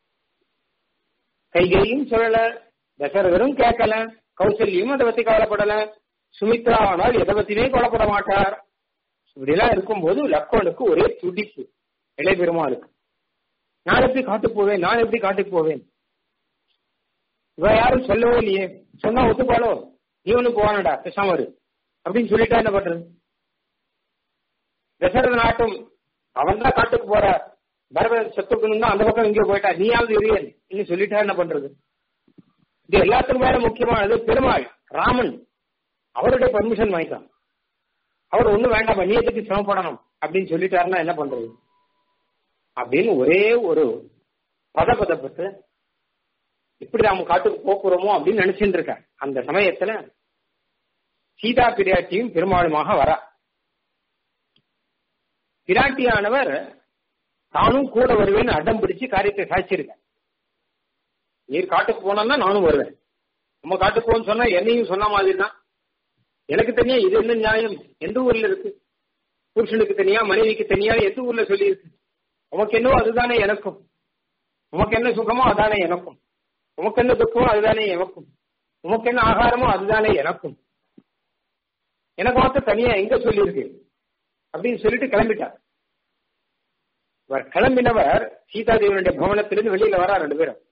கைகையும் சொல்லல தசரதரும் கேட்கல கௌசல்யும் அதை பத்தி கவலைப்படல சுமித்ராவனால் எதை பத்தியுமே கவலைப்பட மாட்டார் இப்படிலாம் இருக்கும்போது லக்ஷ்மணுக்கு ஒரே துடிப்பு இளைய பெருமாளுக்கு நான் எப்படி காட்டுக்கு போவேன் நான் எப்படி காட்டுக்கு போவேன் இவ யாரும் சொல்லவே இல்லையே சொன்னா ஒத்துப்பாளோ நீ ஒண்ணு போவானடா பேசாம இரு அப்படின்னு சொல்லிட்டா என்ன பண்றது தசரத நாட்டும் அவன் தான் காட்டுக்கு போற பரத சத்துக்கணும் தான் அந்த பக்கம் இங்கே போயிட்டா நீயாவது இரியன் இன்னும் சொல்லிட்டா என்ன பண்றது இது எல்லாத்துக்கும் மேல முக்கியமானது பெருமாள் ராமன் அவருடைய பர்மிஷன் வாங்கிக்கலாம் அவர் ஒண்ணும் வேண்டாம் நீ எதுக்கு சிரமப்படணும் அப்படின்னு சொல்லிட்டாருன்னா என்ன பண்றது அப்படின்னு ஒரே ஒரு பத பதப்பட்டு இப்படி நாம காட்டுக்கு போக்குறோமோ அப்படின்னு நினைச்சுட்டு இருக்கார் அந்த சமயத்துல சீதா பிராட்டியும் பெருமாளுமாக வரா பிராட்டியானவர் தானும் கூட வருவேன்னு அடம் பிடிச்சு காரியத்தை சாய்ச்சிருக்க நீர் காட்டுக்கு போனா நானும் வருவேன் நம்ம காட்டுக்கு போன்னு சொன்னா என்னையும் சொன்ன மாதிரி தான் எனக்கு தனியா இது என்ன நியாயம் எந்த ஊர்ல இருக்கு புருஷனுக்கு தனியா மனைவிக்கு தனியா எந்த ஊர்ல சொல்லி இருக்கு உமக்கு என்னவோ அதுதானே எனக்கும் உமக்கு என்ன சுகமோ அதானே எனக்கும் உமக்கு என்ன துக்கமோ அதுதானே எனக்கும் உமக்கு என்ன ஆகாரமோ அதுதானே எனக்கும் எனக்கு மாத்த தனியா எங்க சொல்லியிருக்கு அப்படின்னு சொல்லிட்டு கிளம்பிட்டார் இவர் கிளம்பினவர் சீதாதேவியுடைய பவனத்திலிருந்து வெளியில வரா ரெண்டு பேரும்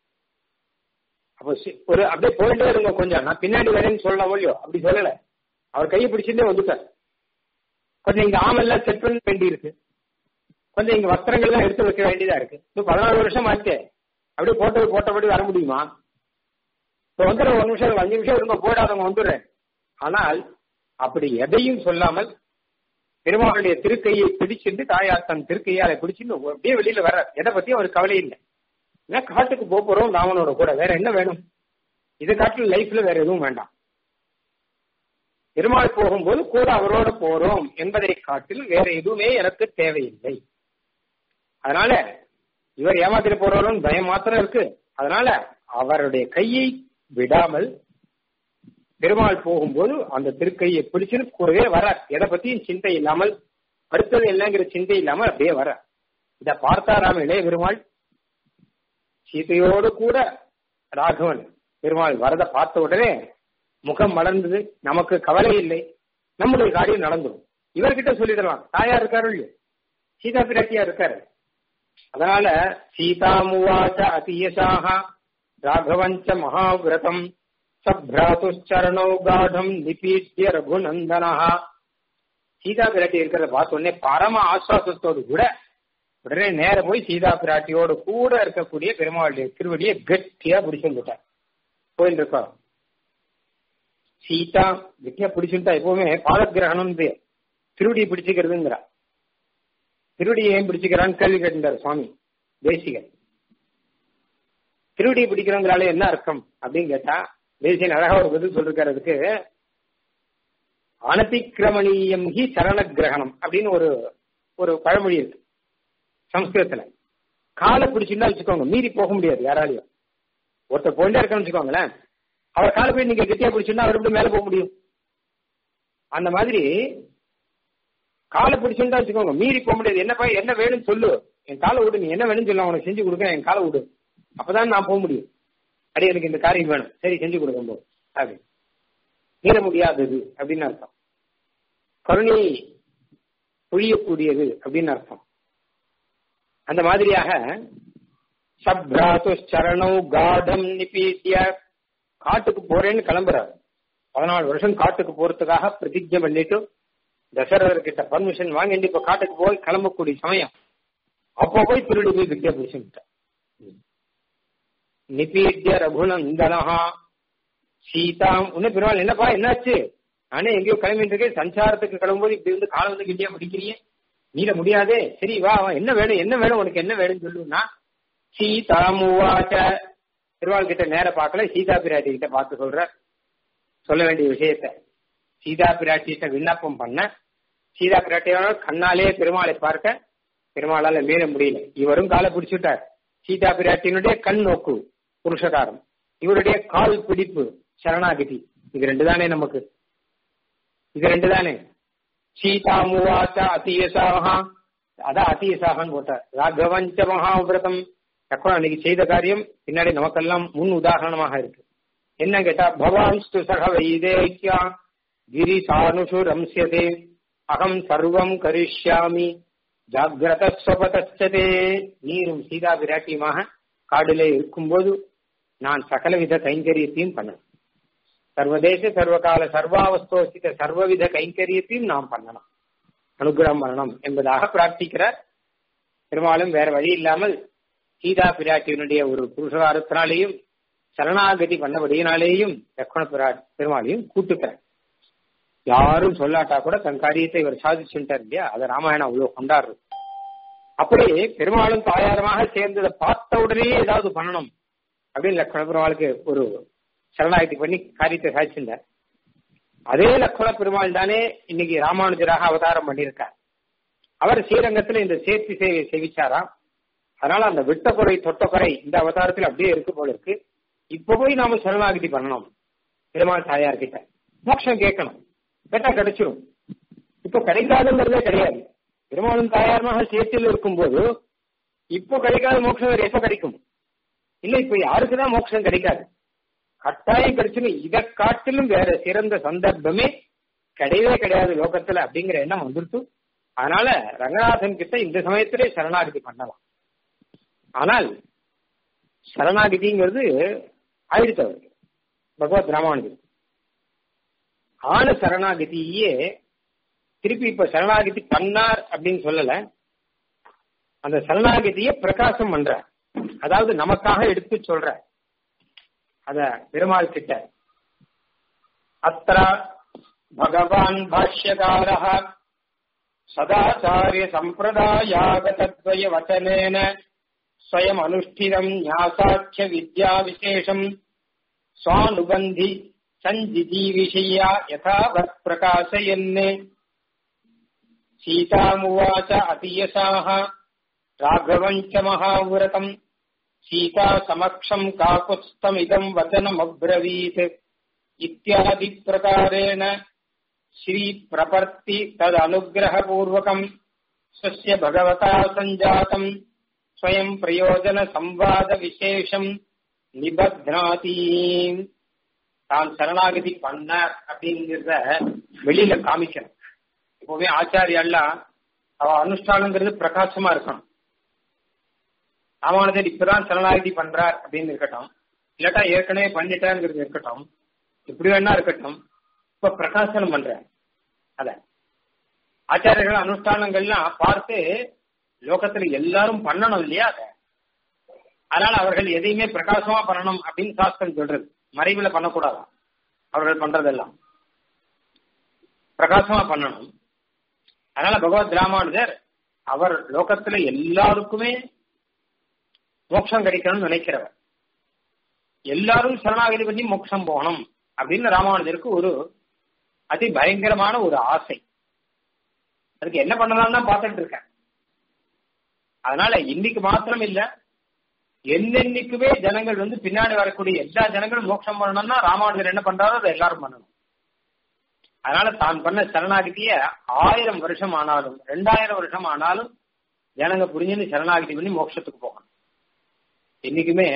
அப்போ ஒரு அப்படியே போயிட்டே இருங்க கொஞ்சம் நான் பின்னாடி வரேன்னு சொல்லலாம் இல்லையோ அப்படி சொல்லல அவர் கையை பிடிச்சிருந்தே வந்துட்டார் கொஞ்சம் இங்க ஆமெல்லாம் செட் பண்ண வேண்டி இருக்கு கொஞ்சம் இங்க வஸ்திரங்கள்லாம் எடுத்து வைக்க வேண்டியதா இருக்கு இன்னும் பதினாலு வருஷம் ஆச்சு அப்படியே போட்டது போட்டபடி வர முடியுமா இப்போ வந்துடுற ஒரு நிமிஷம் அஞ்சு நிமிஷம் இருங்க போயிடாதவங்க வந்துடுறேன் ஆனால் அப்படி எதையும் சொல்லாமல் பெருமாளுடைய திருக்கையை பிடிச்சிட்டு தாயார் தன் திருக்கையால பிடிச்சிட்டு அப்படியே வெளியில வர எதை பத்தியும் அவர் கவலை இல்லை ஏன்னா காட்டுக்கு போறோம் ராமனோட கூட வேற என்ன வேணும் இதை காட்டில் லைஃப்ல வேற எதுவும் வேண்டாம் பெருமாள் போகும்போது கூட அவரோட போறோம் என்பதை காட்டில் வேற எதுவுமே எனக்கு தேவையில்லை அதனால இவர் ஏமாத்திட்டு போறவரும் பயம் மாத்திரம் இருக்கு அதனால அவருடைய கையை விடாமல் பெருமாள் போகும்போது அந்த திருக்கையை பிடிச்சுன்னு கூடவே வர எதை பத்தியும் சிந்தை இல்லாமல் அடுத்தது என்னங்கிற சிந்தை இல்லாமல் அப்படியே வர இத பார்த்தாராம் இளைய பெருமாள் சீதையோடு கூட ராகவன் பெருமாள் வரத பார்த்த உடனே முகம் மலர்ந்தது நமக்கு கவலை இல்லை நம்முடைய காரியம் நடந்துடும் இவர்கிட்ட சொல்லிடலாம் தாயா இருக்காரு இல்லையோ சீதா பிராட்டியா இருக்காரு அதனால சீதாமுவாச்ச அதியசாக ராகவஞ்ச மகாவிரதம் சப்ராத்துச்சரணோ காடம் நிபீட்ய ரகுநந்தனா சீதா பிராட்டி இருக்கிறத பார்த்த உடனே பரம ஆஸ்வாசத்தோடு கூட உடனே நேர போய் சீதா பிராட்டியோடு கூட இருக்கக்கூடிய பெருமாளுடைய திருவடியை கட்டியா பிடிச்சுட்டார் போயிட்டு இருக்கோம் சீதா கட்டியா பிடிச்சுட்டா எப்பவுமே பாதகிரகணம் திருவடியை பிடிச்சுக்கிறதுங்கிறா திருவடியை ஏன் பிடிச்சுக்கிறான்னு கேள்வி கேட்டிருந்தார் சுவாமி தேசிகன் திருவடியை பிடிக்கிறோங்கிறாலே என்ன அர்த்தம் அப்படின்னு கேட்டா தேசியன் அழகா ஒரு பதில் சொல்லிருக்காரு அதுக்கு அனதிக்கிரமணீயம் ஹி சரண கிரகணம் அப்படின்னு ஒரு ஒரு பழமொழி இருக்கு சம்ஸ்கிருதத்துல காலை பிடிச்சிருந்தா வச்சுக்கோங்க மீறி போக முடியாது யாராலையும் ஒருத்தர் போயிட்டே இருக்கணும்னு வச்சுக்கோங்களேன் அவர் காலை போய் நீங்க கெட்டியா பிடிச்சிருந்தா அவர் எப்படி மேல போக முடியும் அந்த மாதிரி காலை பிடிச்சிருந்தா வச்சுக்கோங்க மீறி போக முடியாது என்னப்பா என்ன வேணும்னு சொல்லு என் காலை விடு நீ என்ன வேணும்னு சொல்ல உனக்கு செஞ்சு கொடுக்க என் காலை விடு அப்பதான் நான் போக முடியும் அடி எனக்கு இந்த காரியம் வேணும் சரி செஞ்சு கொடுக்க போ அப்படி மீற முடியாதது அப்படின்னு அர்த்தம் கருணை பொழியக்கூடியது அப்படின்னு அர்த்தம் அந்த மாதிரியாக சப்ராத்து சரணோ காடம் நிபீட்டிய காட்டுக்கு போறேன்னு கிளம்புறாரு பதினாலு வருஷம் காட்டுக்கு போறதுக்காக பிரதிஜை பண்ணிட்டு தசரதர் கிட்ட பர்மிஷன் வாங்கிட்டு இப்ப காட்டுக்கு போய் கிளம்பக்கூடிய சமயம் அப்போ போய் திருடி போய் வித்யா பிடிச்சுட்டார் நிபீட்ய ரகுநந்தனஹா சீதாம் உன்ன பெருமாள் என்னப்பா என்னாச்சு நானே எங்கேயோ கிளம்பிட்டு இருக்கேன் சஞ்சாரத்துக்கு கிளம்பும்போது இப்படி வந்து காலம் வந்து கிட்டியா பிடிக்கிறியே நீல முடியாதே சரி வா வா, என்ன வேணும் என்ன வேணும் உனக்கு என்ன வேணும்னு சொல்லுன்னா சீதா மூவாச்ச திருவாள் கிட்ட நேர பார்க்கல சீதா பிராட்டி கிட்ட பார்த்து சொல்ற சொல்ல வேண்டிய விஷயத்த சீதா பிராட்டிகிட்ட விண்ணப்பம் பண்ண சீதா பிராட்டியோட கண்ணாலே பெருமாளை பார்க்க பெருமாளால மீற முடியல இவரும் காலை பிடிச்சுட்டார் சீதா பிராட்டியினுடைய கண் நோக்கு புருஷகாரம் இவருடைய கால் பிடிப்பு சரணாகதி இது ரெண்டு தானே நமக்கு இது ரெண்டு தானே சீதா மூவாச்ச அத்தீயசாகா அதான் அத்தீயசாகன்னு போட்டார் ராகவஞ்ச மகாவிரதம் தக்கோட அன்னைக்கு செய்த காரியம் பின்னாடி நமக்கெல்லாம் முன் உதாரணமாக இருக்கு என்ன கேட்டா பவான்ஸ்து சக வைதேக்கியா கிரிசானுஷு ரம்சியதே அகம் சர்வம் கரிஷ்யாமி ஜாகிரத ஸ்வபதச்சதே நீரும் சீதா விராட்டியுமாக காடிலே இருக்கும்போது நான் சகலவித கைங்கரியத்தையும் பண்ணணும் சர்வதேச சர்வகால சர்வாவஸ்தோசித சர்வவித கைங்கரியத்தையும் நாம் பண்ணணும் அனுகிரகம் பண்ணணும் என்பதாக பிரார்த்திக்கிறார் பெரும்பாலும் வேற வழி இல்லாமல் சீதா பிராட்டியினுடைய ஒரு புருஷகாரத்தினாலேயும் சரணாகதி பண்ணபடியினாலேயும் லக்ஷ்மண பிரா பெருமாளையும் கூட்டுக்கிறார் யாரும் சொல்லாட்டா கூட தன் காரியத்தை இவர் சாதிச்சுட்டார் இல்லையா அதை ராமாயணம் அவ்வளவு கொண்டாடுறது அப்படி பெருமாளும் தாயாரமாக சேர்ந்ததை பார்த்த உடனே ஏதாவது பண்ணணும் அப்படின்னு லக்ஷ்மண பெருமாளுக்கு ஒரு சரணாகதி பண்ணி காரியத்தை சாதிச்சிருந்தார் அதே லக்ஷ்மண பெருமாள் தானே இன்னைக்கு ராமானுஜராக அவதாரம் பண்ணியிருக்கார் அவர் ஸ்ரீரங்கத்துல இந்த சேர்த்தி சேவை செவிச்சாராம் அதனால அந்த விட்ட குறை தொட்ட குறை இந்த அவதாரத்தில் அப்படியே இருக்கு போல இருக்கு இப்ப போய் நாம சரணாகதி பண்ணணும் பெருமாள் தாயார் கிட்ட மோட்சம் கேட்கணும் கேட்டா கிடைச்சிடும் இப்போ கிடைக்காதுங்கிறதே கிடையாது பெருமாளும் தாயாரமாக சேர்த்தில் இருக்கும்போது இப்போ கிடைக்காத மோட்சம் வேற எப்ப கிடைக்கும் இல்ல இப்ப யாருக்குதான் மோட்சம் கிடைக்காது கட்டாயம் கிடைச்சிடும் இதை காட்டிலும் வேற சிறந்த சந்தர்ப்பமே கிடையவே கிடையாது லோகத்துல அப்படிங்கிற எண்ணம் வந்துருச்சு அதனால ரங்கநாதன் கிட்ட இந்த சமயத்திலே சரணாகதி பண்ணலாம் ஆனால் சரணாகதிங்கிறது ஆயிடுச்சு அவருக்கு பகவத் ராமானுஜன் ஆன சரணாகதியே திருப்பி இப்ப சரணாகதி பண்ணார் அப்படின்னு சொல்லல அந்த சரணாகதியை பிரகாசம் பண்ற அதாவது நமக்காக எடுத்து சொல்ற அத பெருமாள் கிட்ட அத்த பகவான் பாஷ்யகார சதாச்சாரிய சம்பிரதாயாகதத்வய வச்சனேன ஸ்வயம் அனுஷ்டிதம் ஞாசாட்சிய வித்யா விசேஷம் சுவானுபந்தி சஞ்சிதீவிஷயா யதாவத் பிரகாசயன் சீதாமுவாச்ச அதியசாः ராഘவம் ச மகாவிரதம் சீதா சமக்ஷம் காக்குத்ஸ்தமிதம் வச்சனமப்ரவீத் இத்தியாதி பிரகாரேண ஸ்ரீ பிரபர்த்தி ததனுகிரகபூர்வகம் स्वस्य भगवता सञ्जातम् स्वयम् प्रयोजनसंवादविशेषम् நிபத்னாதி தான் சரணாகதி பண்ண அப்படிங்கிறத வெளியில காமிக்கணும் எப்பவுமே ஆச்சாரியெல்லாம் அவ அனுஷ்டானங்கிறது பிரகாசமா இருக்கணும் ராமானுஜர் இப்பதான் சரணாகதி பண்றார் அப்படின்னு இருக்கட்டும் இல்லாட்டா ஏற்கனவே பண்ணிட்டாருங்கிறது இருக்கட்டும் எப்படி வேணா இருக்கட்டும் இப்ப பிரகாசனம் பண்ற அத ஆச்சாரியர்கள் அனுஷ்டானங்கள்லாம் பார்த்து லோகத்துல எல்லாரும் பண்ணணும் இல்லையா அத அதனால அவர்கள் எதையுமே பிரகாசமா பண்ணணும் அப்படின்னு சாஸ்திரம் சொல்றது மறைவுல பண்ணக்கூடாதான் அவர்கள் பண்றதெல்லாம் பிரகாசமா பண்ணணும் அதனால பகவத் ராமானுஜர் அவர் லோகத்துல எல்லாருக்குமே மோட்சம் கிடைக்கணும்னு நினைக்கிறவர் எல்லாரும் சரணாகதி பண்ணி மோட்சம் போகணும் அப்படின்னு ராமானுஜருக்கு ஒரு அதி பயங்கரமான ஒரு ஆசை அதுக்கு என்ன பண்ணலாம் தான் பார்த்துட்டு இருக்கேன் அதனால இன்னைக்கு மாத்திரம் இல்ல என்னென்னைக்குமே ஜனங்கள் வந்து பின்னாடி வரக்கூடிய எல்லா ஜனங்களும் மோட்சம் பண்ணணும்னா ராமானுஜர் என்ன பண்றாரோ அதை எல்லாரும் பண்ணணும் அதனால தான் பண்ண சரணாகதிய ஆயிரம் வருஷம் ஆனாலும் ரெண்டாயிரம் வருஷம் ஆனாலும் ஜனங்க புரிஞ்சுன்னு சரணாகதி பண்ணி மோட்சத்துக்கு போகணும் என்னைக்குமே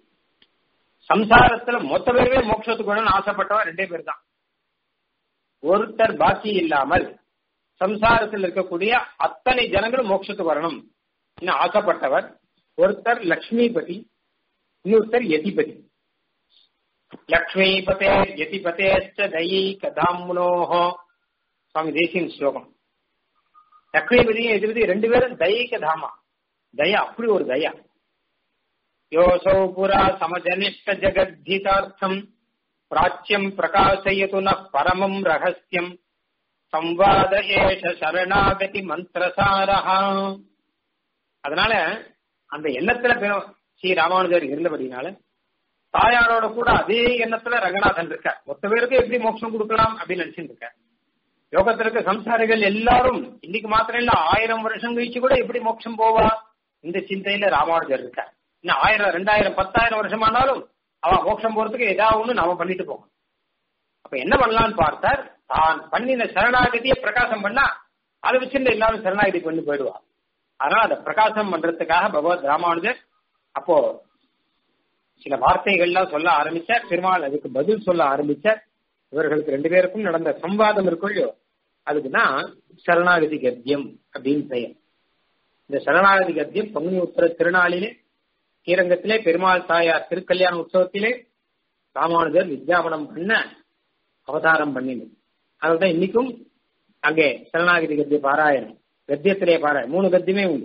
சம்சாரத்துல மொத்த பேருமே மோட்சத்துக்கு வேணும்னு ஆசைப்பட்டவன் ரெண்டே பேர் தான் ஒருத்தர் பாக்கி இல்லாமல் சம்சாரத்தில் இருக்கக்கூடிய அத்தனை ஜனங்களும் மோட்சத்துக்கு வரணும் ஆசைப்பட்டவர் ஒருத்தர் லக்ஷ்மிபதி இன்னொருத்தர் யதிபதி லக்ஷ்மிபதே யதிபதேச்ச தயைக தாம்னோஹோ சுவாமி தேசியன் ஸ்லோகம் லக்ஷ்மிபதியும் எதிபதி ரெண்டு பேரும் தயைக தாமா தயா அப்படி ஒரு தயா யோசௌ புரா சமஜனிஷ்ட ஜெகத்திதார்த்தம் பிராச்சியம் பிரகாசயது ந பரமம் ரகசியம் சம்வாத ஏஷ சரணாகதி மந்திரசாரஹா அதனால அந்த எண்ணத்துல பெரும் ஸ்ரீ ராமானுஜர் இருந்தபடினால தாயாரோட கூட அதே எண்ணத்துல ரங்கநாதன் இருக்க மொத்த பேருக்கு எப்படி மோட்சம் கொடுக்கலாம் அப்படின்னு நினைச்சுட்டு இருக்க யோகத்துல இருக்க சம்சாரிகள் எல்லாரும் இன்னைக்கு மாத்திரம் இல்ல ஆயிரம் வருஷம் கழிச்சு கூட எப்படி மோட்சம் போவா இந்த சிந்தையில ராமானுஜர் இருக்க இன்னும் ஆயிரம் ரெண்டாயிரம் பத்தாயிரம் வருஷம் ஆனாலும் அவன் மோட்சம் போறதுக்கு ஏதாவது ஒண்ணு நாம பண்ணிட்டு போவோம் அப்ப என்ன பண்ணலாம்னு பார்த்தார் தான் பண்ணின சரணாகதியை பிரகாசம் பண்ணா அதை வச்சிருந்து எல்லாரும் சரணாகதி பண்ணி போயிடுவா அதனால அதை பிரகாசம் பண்றதுக்காக பகவத் ராமானுஜர் அப்போ சில வார்த்தைகள்லாம் சொல்ல ஆரம்பிச்சார் பெருமாள் அதுக்கு பதில் சொல்ல ஆரம்பிச்சார் இவர்களுக்கு ரெண்டு பேருக்கும் நடந்த சம்வாதம் இருக்கும் இல்லையோ அதுக்குதான் சரணாகதி கத்தியம் அப்படின்னு பெயர் இந்த சரணாகதி கத்தியம் பங்குனி உத்தர திருநாளிலே ஸ்ரீரங்கத்திலே பெருமாள் தாயார் திருக்கல்யாண உற்சவத்திலே ராமானுஜர் வித்யாபனம் பண்ண அவதாரம் பண்ணினது அதுதான் இன்னைக்கும் அங்கே சரணாகதி கத்திய பாராயணம் கத்தியத்திலே பாராயணம் மூணு கத்தியமே உண்டு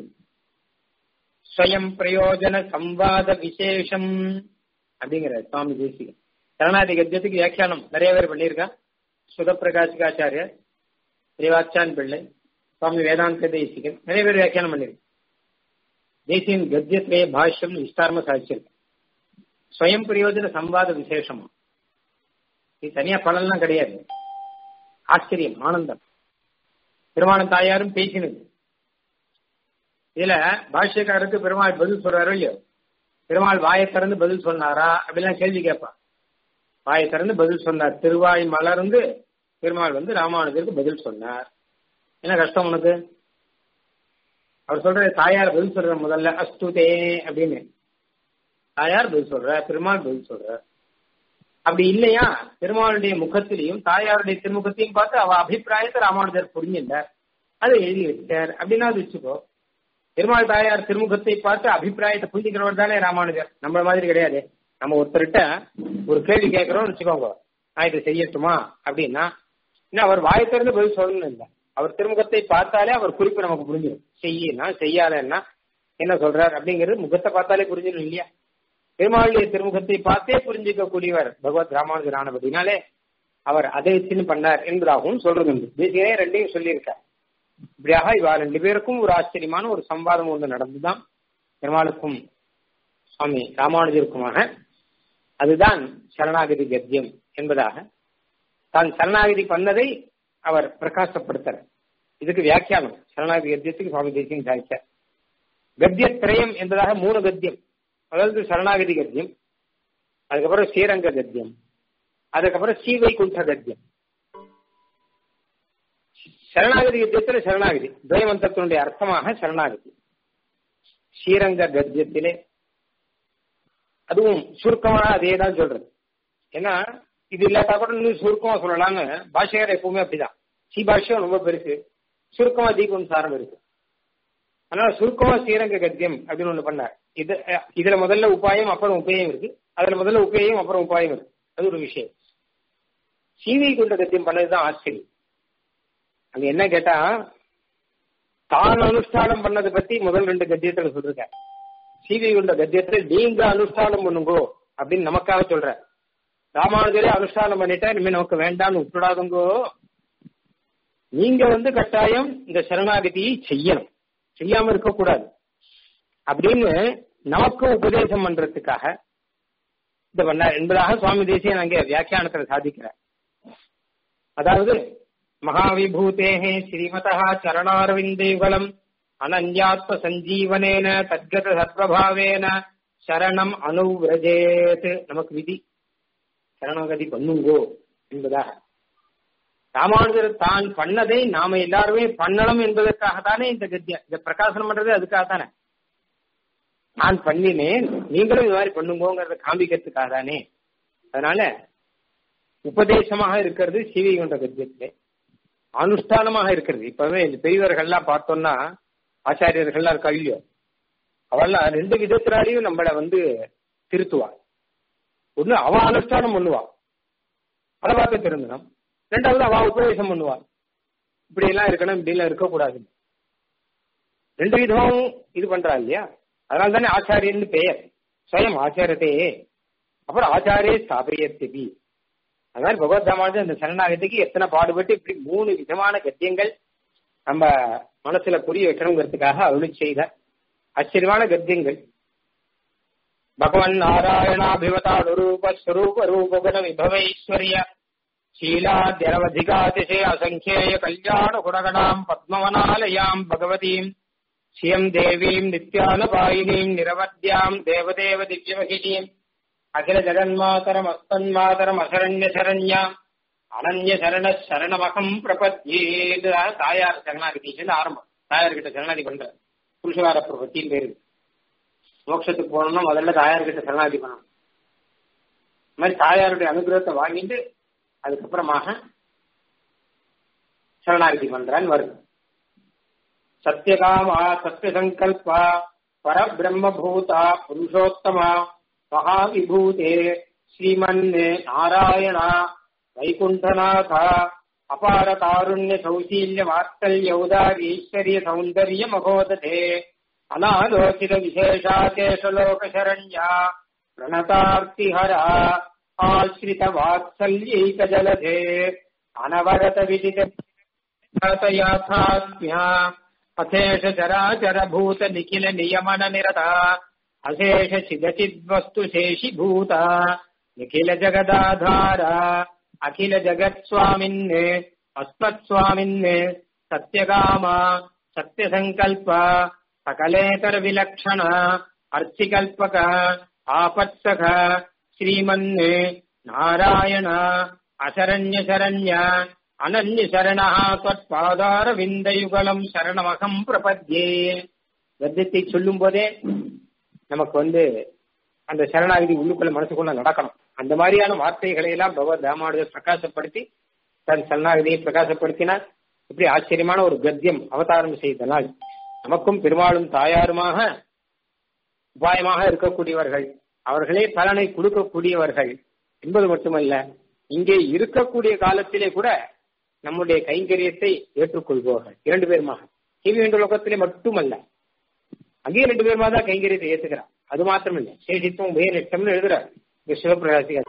ஸ்வயம் பிரயோஜன சம்வாத விசேஷம் அப்படிங்கிற சுவாமி தேசிகன் சரணாதி கத்தியத்துக்கு வியாக்கியானம் நிறைய பேர் பண்ணியிருக்கா சுதப்பிரகாசிகாச்சாரியர் ஸ்ரீவாச்சான் பிள்ளை சுவாமி வேதாந்த தேசிகன் நிறைய பேர் வியாக்கியானம் பண்ணியிருக்கு தேசியன் கத்தியத்திலே பாஷ்யம் விஸ்தாரமா சாதிச்சிருக்கு ஸ்வயம் பிரயோஜன சம்வாத விசேஷம் இது தனியா பலன்லாம் கிடையாது ஆச்சரியம் ஆனந்தம் பெருமானம் தாயாரும் பேசினது இதுல பாஷ்யக்காரருக்கு பெருமாள் பதில் சொல்றாரோ இல்லையோ பெருமாள் வாயை திறந்து பதில் சொன்னாரா அப்படிலாம் கேள்வி கேட்பான் வாயை திறந்து பதில் சொன்னார் திருவாய் மலர்ந்து பெருமாள் வந்து ராமானுஜருக்கு பதில் சொன்னார் என்ன கஷ்டம் உனக்கு அவர் சொல்ற தாயார் பதில் சொல்ற முதல்ல அஸ்துதே அப்படின்னு தாயார் பதில் சொல்ற பெருமாள் பதில் சொல்ற அப்படி இல்லையா பெருமாளுடைய முகத்திலையும் தாயாருடைய திருமுகத்தையும் பார்த்து அவ அபிப்பிராயத்தை ராமானுஜர் புரிஞ்சிருந்தார் அதை எழுதி வச்சார் அப்படின்னா அது வச்சுக்கோ பெருமாள் தாயார் திருமுகத்தை பார்த்து அபிப்பிராயத்தை புரிஞ்சுக்கிறவர் தானே ராமானுஜர் நம்மள மாதிரி கிடையாது நம்ம ஒருத்தர்கிட்ட ஒரு கேள்வி கேட்கிறோம்னு வச்சுக்கோங்க நான் இதை செய்யட்டுமா அப்படின்னா இன்னும் அவர் வாயை திறந்து பதில் சொல்லணும் இல்லை அவர் திருமுகத்தை பார்த்தாலே அவர் குறிப்பு நமக்கு புரிஞ்சிடும் செய்யனா செய்யாதன்னா என்ன சொல்றார் அப்படிங்கிறது முகத்தை பார்த்தாலே புரிஞ்சிடும் இல்லையா பெருமாளுடைய திருமுகத்தை பார்த்தே புரிஞ்சிக்க கூடியவர் பகவத் ராமானுஜர் ஆனபடினாலே அவர் அதை வச்சுன்னு பண்ணார் என்பதாகவும் சொல்றது உண்டு தேசியனே ரெண்டையும் சொல்லியிருக்கார் இப்படியாக இவா ரெண்டு பேருக்கும் ஒரு ஆச்சரியமான ஒரு சம்வாதம் ஒன்று நடந்துதான் பெருமாளுக்கும் சுவாமி ராமானுஜருக்குமாக அதுதான் சரணாகதி கத்தியம் என்பதாக தான் சரணாகதி பண்ணதை அவர் பிரகாசப்படுத்துற இதுக்கு வியாக்கியானம் சரணாகதி கத்தியத்துக்கு சுவாமி தேசியம் சாதிச்சார் கத்தியத்திரயம் என்பதாக மூணு கத்தியம் அதாவது சரணாகதி கத்தியம் அதுக்கப்புறம் ஸ்ரீரங்க கத்தியம் அதுக்கப்புறம் ஸ்ரீவைகுண்ட கத்தியம் சரணாகதி கத்தியத்துல சரணாகதி துவயமந்திரத்தினுடைய அர்த்தமாக சரணாகதி ஸ்ரீரங்க கத்தியத்திலே அதுவும் சுருக்கமான அதே தான் சொல்றது ஏன்னா இது இல்லாட்டா கூட இன்னும் சுருக்கமா சொல்லலாம்னு பாஷையார் எப்பவுமே அப்படிதான் சி பாஷ்யம் ரொம்ப பெருசு சுருக்கமா தீபம் சாரம் இருக்கு அதனால சுருக்கமா ஸ்ரீரங்க கத்தியம் அப்படின்னு ஒண்ணு பண்ணார் இது இதுல முதல்ல உபாயம் அப்புறம் உபயம் இருக்கு அதுல முதல்ல உபயம் அப்புறம் உபாயம் இருக்கு அது ஒரு விஷயம் சீதை கொண்ட கத்தியம் பண்ணதுதான் ஆச்சரியம் அங்க என்ன கேட்டா தான் அனுஷ்டானம் பண்ணதை பத்தி முதல் ரெண்டு கத்தியத்துல சொல்லிருக்க சீதை கொண்ட கத்தியத்துல நீங்க அனுஷ்டானம் பண்ணுங்கோ அப்படின்னு நமக்காக சொல்ற ராமானுஜரே அனுஷ்டானம் பண்ணிட்டா இனிமே நமக்கு வேண்டாம்னு விட்டுடாதுங்கோ நீங்க வந்து கட்டாயம் இந்த சரணாகதியை செய்யணும் செய்யாம இருக்கக்கூடாது அப்படின்னு நமக்கு உபதேசம் பண்றதுக்காக இது பண்ணார் என்பதாக சுவாமி தேசியன் அங்கே வியாக்கியானத்தில் சாதிக்கிறார் அதாவது மகாவிபூதேஹே ஸ்ரீமதா சரணாரவிந்தேவலம் அனன்யாத்ம சஞ்சீவனேன தத்கத சத்வபாவேன சரணம் அனுவிரஜேத் நமக்கு விதி சரணாகதி பண்ணுங்கோ என்பதாக ராமானுஜர் தான் பண்ணதை நாம எல்லாருமே பண்ணணும் என்பதற்காக தானே இந்த கத்தியம் இந்த பிரகாசனம் பண்றது அதுக்காக தானே நான் பண்ணினேன் நீங்களும் இது மாதிரி பண்ணுங்கோங்கிறத காமிக்கிறதுக்காக தானே அதனால உபதேசமாக இருக்கிறது சிவி கொண்ட கத்தியத்திலே அனுஷ்டானமாக இருக்கிறது இப்பவே இந்த பெரியவர்கள்லாம் பார்த்தோம்னா ஆச்சாரியர்கள்லாம் இருக்கா இல்லையோ அவள்லாம் ரெண்டு விதத்தினாலையும் நம்மள வந்து திருத்துவாள் ஒண்ணு அவ அனுஷ்டானம் பண்ணுவா அதை பார்த்து திருந்தணும் ரெண்டாவது அவ உபதேசம் பண்ணுவா இப்படி எல்லாம் இருக்கணும் இப்படி எல்லாம் இருக்கக்கூடாது ரெண்டு விதமும் இது பண்றா இல்லையா அதனால தானே ஆச்சாரியன்னு பெயர் ஸ்வயம் ஆச்சாரத்தையே அப்புறம் ஆச்சாரே ஸ்தாபயத்தி அதனால பகவத் ராமானுஜன் இந்த சரணாகதிக்கு எத்தனை பாடுபட்டு இப்படி மூணு விதமான கத்தியங்கள் நம்ம மனசுல புரிய வைக்கணுங்கிறதுக்காக அருளி செய்த ஆச்சரியமான கத்தியங்கள் பகவன் நாராயணாபிவதானுரூப ஸ்வரூப ரூபகுண விபவைஸ்வர்ய शीलाद्यनवधिकातिशय असङ्ख्येय कल्याण गुणगणाम् पद्मवनालयाम् भगवतीम् श्रियम् देवीम् नित्यानुपायिनीम् निरवद्याम् देवदेव दिव्यमहिनीम् अखिल जगन्मातरमस्तन्मातरम् अशरण्यशरण्याम् அனன்ய சரணமகம் பிரபத்யே தாயார் சரணாகதி ஆரம்பம் தாயார்கிட்ட சரணாதி பண்ற புருஷகார பிரபத்தின்னு பேரு மோட்சத்துக்கு போனோம்னா முதல்ல தாயார்கிட்ட சரணாதி பண்ணணும் இந்த மாதிரி தாயாருடைய அனுகிரகத்தை வாங்கிட்டு அதுக்கப்புறமாக சரணாகதி பண்றான்னு வருது சத்யகாமா சத்யசங்கல்பா பரபிரம்மபூதா புருஷோத்தமா மகாவிபூதே ஸ்ரீமன் நாராயணா வைகுண்டநாத அபார தாருண்ய சௌசீல்ய வாத்சல்ய உதாரி ஈஸ்வரிய சௌந்தர்ய மகோததே அநாலோசித விசேஷாதேசலோக சரண்யா பிரணதார்த்திஹரா ஆசிரித வாத்சல்யைக ஜலதே அனவரத விதித யாத்தாத்மியா அசேஷ சராச்சர பூத நிகில நியமன நிரதா அசேஷ சிதசித்வஸ்து சேஷி பூதா நிகில ஜகதாதாரா அகில ஜகத் சுவாமின் அஸ்மத் சுவாமின் சத்யகாமா சத்யசங்கல்ப சகலேதர விலக்ஷண அர்ச்சிகல்பக ஆபத்சக ஸ்ரீமன் நாராயண அசரண்ய சரண்ய அனன்ய சரணா தொற்பாதார விந்தயுகலம் சரணமகம் பிரபத்யே கத்தியத்தை சொல்லும் போதே நமக்கு வந்து அந்த சரணாகதி உள்ளுக்குள்ள மனசுக்குள்ள நடக்கணும் அந்த மாதிரியான வார்த்தைகளை எல்லாம் பகவத் ராமானுஜர் பிரகாசப்படுத்தி தன் சரணாகதியை பிரகாசப்படுத்தினார் இப்படி ஆச்சரியமான ஒரு கத்தியம் அவதாரம் செய்தனால் நமக்கும் பெருமாளும் தாயாருமாக உபாயமாக இருக்கக்கூடியவர்கள் அவர்களே பலனை கொடுக்கக்கூடியவர்கள் என்பது மட்டுமல்ல இங்கே இருக்கக்கூடிய காலத்திலே கூட நம்முடைய கைங்கரியத்தை ஏற்றுக்கொள்பவர்கள் இரண்டு பேருமாக கிவி என்ற லோகத்திலே மட்டுமல்ல அங்கேயும் ரெண்டு பேருமா தான் கைங்கரியத்தை ஏத்துக்கிறார் அது மாத்திரம் இல்ல சேஷித்துவம் உபயநிஷ்டம்னு எழுதுறார் சிவபிரகாசிகர்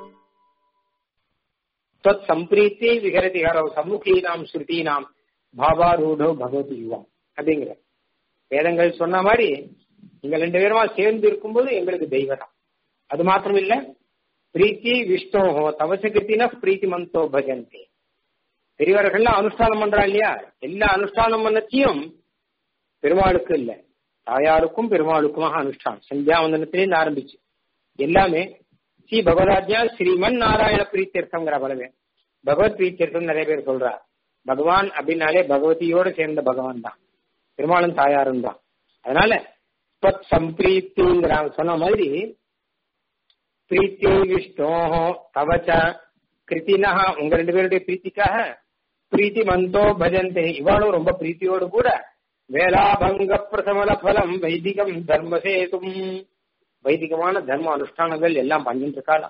தொத் சம்பிரீத்தி விகரதி ஹரவ் சம்முகீனாம் ஸ்ருதீனாம் பாபாரூடோ பகவதி யுவா அப்படிங்கிற வேதங்கள் சொன்ன மாதிரி நீங்க ரெண்டு பேருமா சேர்ந்து இருக்கும்போது எங்களுக்கு தெய்வம் அது மாத்திரம் இல்ல பிரீத்தி விஷ்ணோஹோ தவசகிருத்தின பிரீத்தி மந்தோ பஜந்தே பெரியவர்கள்லாம் அனுஷ்டானம் பண்றா இல்லையா எல்லா அனுஷ்டானம் பண்ணத்தையும் பெருமாளுக்கு இல்ல தாயாருக்கும் பெருமாளுக்குமாக அனுஷ்டானம் சந்தியாவந்தனத்திலேருந்து ஆரம்பிச்சு எல்லாமே ஸ்ரீ பகவதாஜ்யா ஸ்ரீமன் நாராயண பிரீத்தியர்த்தம்ங்கிற பலவே பகவத் பிரீத்தியர்த்தம் நிறைய பேர் சொல்றா பகவான் அப்படின்னாலே பகவதியோட சேர்ந்த பகவான் தான் பெருமாளும் தாயாரும் தான் அதனால ஸ்வத் சம்பிரீத்திங்கிறாங்க சொன்ன மாதிரி பிரீத்தி விஷ்ணோ தவச்ச கிருத்தினா உங்க ரெண்டு பேருடைய பிரீத்திக்காக பிரீத்தி மந்தோ பஜந்தே இவாளும் ரொம்ப பிரீத்தியோடு கூட வேளாபங்க பிரசமல பலம் வைதிகம் தர்மசேதும் வைதிகமான தர்ம அனுஷ்டானங்கள் எல்லாம் பண்ணிட்டு இருக்காளாம்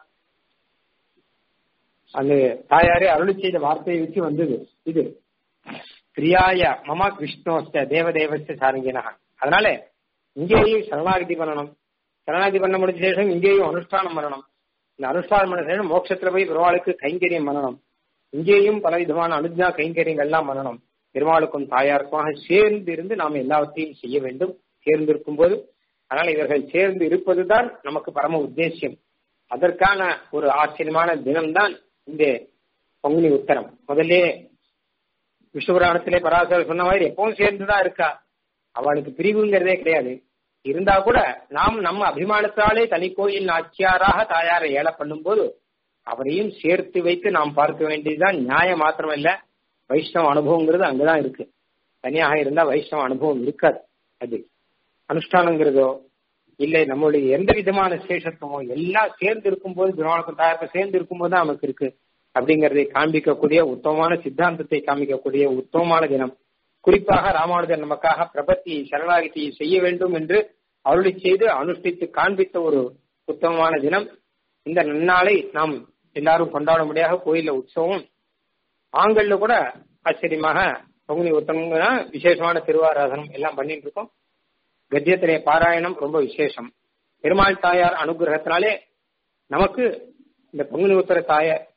அந்த தாயாரே அருளி செய்த வார்த்தையை வச்சு வந்தது இது பிரியாய மம விஷ்ணோஸ்த தேவதேவஸ்த சாரங்கினா அதனால இங்கேயும் சரணாகதி பண்ணணும் சரணாகதி பண்ண முடிஞ்ச சேஷம் இங்கேயும் அனுஷ்டானம் பண்ணணும் இந்த அனுஷ்டானம் பண்ண சேஷம் மோட்சத்துல போய் பெருமாளுக்கு கைங்கரியம் பண்ணணும் இங்கேயும் பல விதமான அனுஜா கைங்கரியங்கள் எல்லாம் பண்ணணும் பெருமாளுக்கும் தாயாருக்குமாக சேர்ந்து இருந்து நாம் எல்லாவற்றையும் செய்ய வேண்டும் சேர்ந்து இருக்கும் போது அதனால இவர்கள் சேர்ந்து இருப்பதுதான் நமக்கு பரம உத்தேசியம் அதற்கான ஒரு ஆச்சரியமான தினம்தான் இந்த பங்குனி உத்தரம் முதல்ல விஷ்ணுபுராணத்திலே பராசர் சொன்ன மாதிரி எப்பவும் சேர்ந்துதான் இருக்கா அவளுக்கு பிரிவுங்கிறதே கிடையாது இருந்தா கூட நாம் நம்ம அபிமானத்தாலே தனி கோயில் நாச்சியாராக தாயாரை ஏழை பண்ணும்போது அவரையும் சேர்த்து வைத்து நாம் பார்க்க வேண்டியதுதான் நியாயம் மாத்திரமல்ல வைஷ்ணவ அனுபவங்கிறது அங்கதான் இருக்கு தனியாக இருந்தா வைஷ்ணவ அனுபவம் இருக்காது அது அனுஷ்டானங்கிறதோ இல்லை நம்மளுடைய எந்த விதமான சேஷத்துவமோ எல்லாம் சேர்ந்து இருக்கும்போது பெருமாளுக்கும் தாயாருக்கும் சேர்ந்து இருக்கும்போது தான் நமக்கு இருக்கு அப்படிங்கறதை காண்பிக்கக்கூடிய உத்தமமான சித்தாந்தத்தை காண்பிக்கக்கூடிய உத்தமமான தினம் குறிப்பாக ராமானுஜர் நமக்காக பிரபத்தியை சரணாகதியை செய்ய வேண்டும் என்று அருளி செய்து அனுஷ்டித்து காண்பித்த ஒரு உத்தமமான தினம் இந்த நன்னாளை நாம் எல்லாரும் கொண்டாடும்படியாக கோயில்ல உற்சவம் ஆண்கள்ல கூட ஆச்சரியமாக பங்குனி உத்தமங்கன்னா விசேஷமான திருவாராதனம் எல்லாம் பண்ணிட்டு இருக்கோம் கத்தியத்திலே பாராயணம் ரொம்ப விசேஷம் பெருமாள் தாயார் அனுகிரகத்தினாலே நமக்கு இந்த பங்குனி உத்தர தாய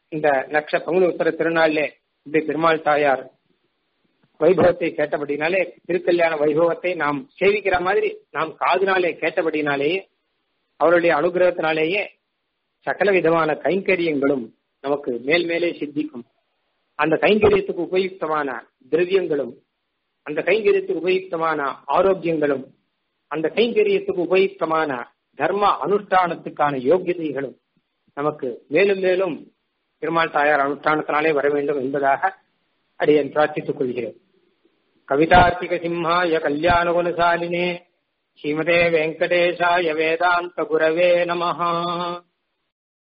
இந்த நக்ஷ பங்குனி உத்தர திருநாளிலே இப்படி பெருமாள் தாயார் வைபவத்தை கேட்டபடினாலே திருக்கல்யாண வைபவத்தை நாம் சேவிக்கிற மாதிரி நாம் காதுனாலே கேட்டபடினாலேயே அவருடைய அனுகிரகத்தினாலேயே சகல விதமான கைங்கரியங்களும் நமக்கு மேல் மேலே சித்திக்கும் அந்த கைங்கரியத்துக்கு உபயுக்தமான திரவியங்களும் அந்த கைங்கரியத்துக்கு உபயுக்தமான ஆரோக்கியங்களும் அந்த கைங்கரியத்துக்கு உபயுக்தமான தர்ம அனுஷ்டானத்துக்கான யோகியதைகளும் நமக்கு மேலும் மேலும் பெருமாள் தாயார் அனுஷ்டானத்தினாலே வர வேண்டும் என்பதாக அடியன் பிரார்த்தித்துக் கொள்கிறேன் கவிதார்த்திக சிம்ஹாய கல்யாணகுணசாலினே ஸ்ரீமதே வெங்கடேஷாய வேதாந்த குரவே நமஹா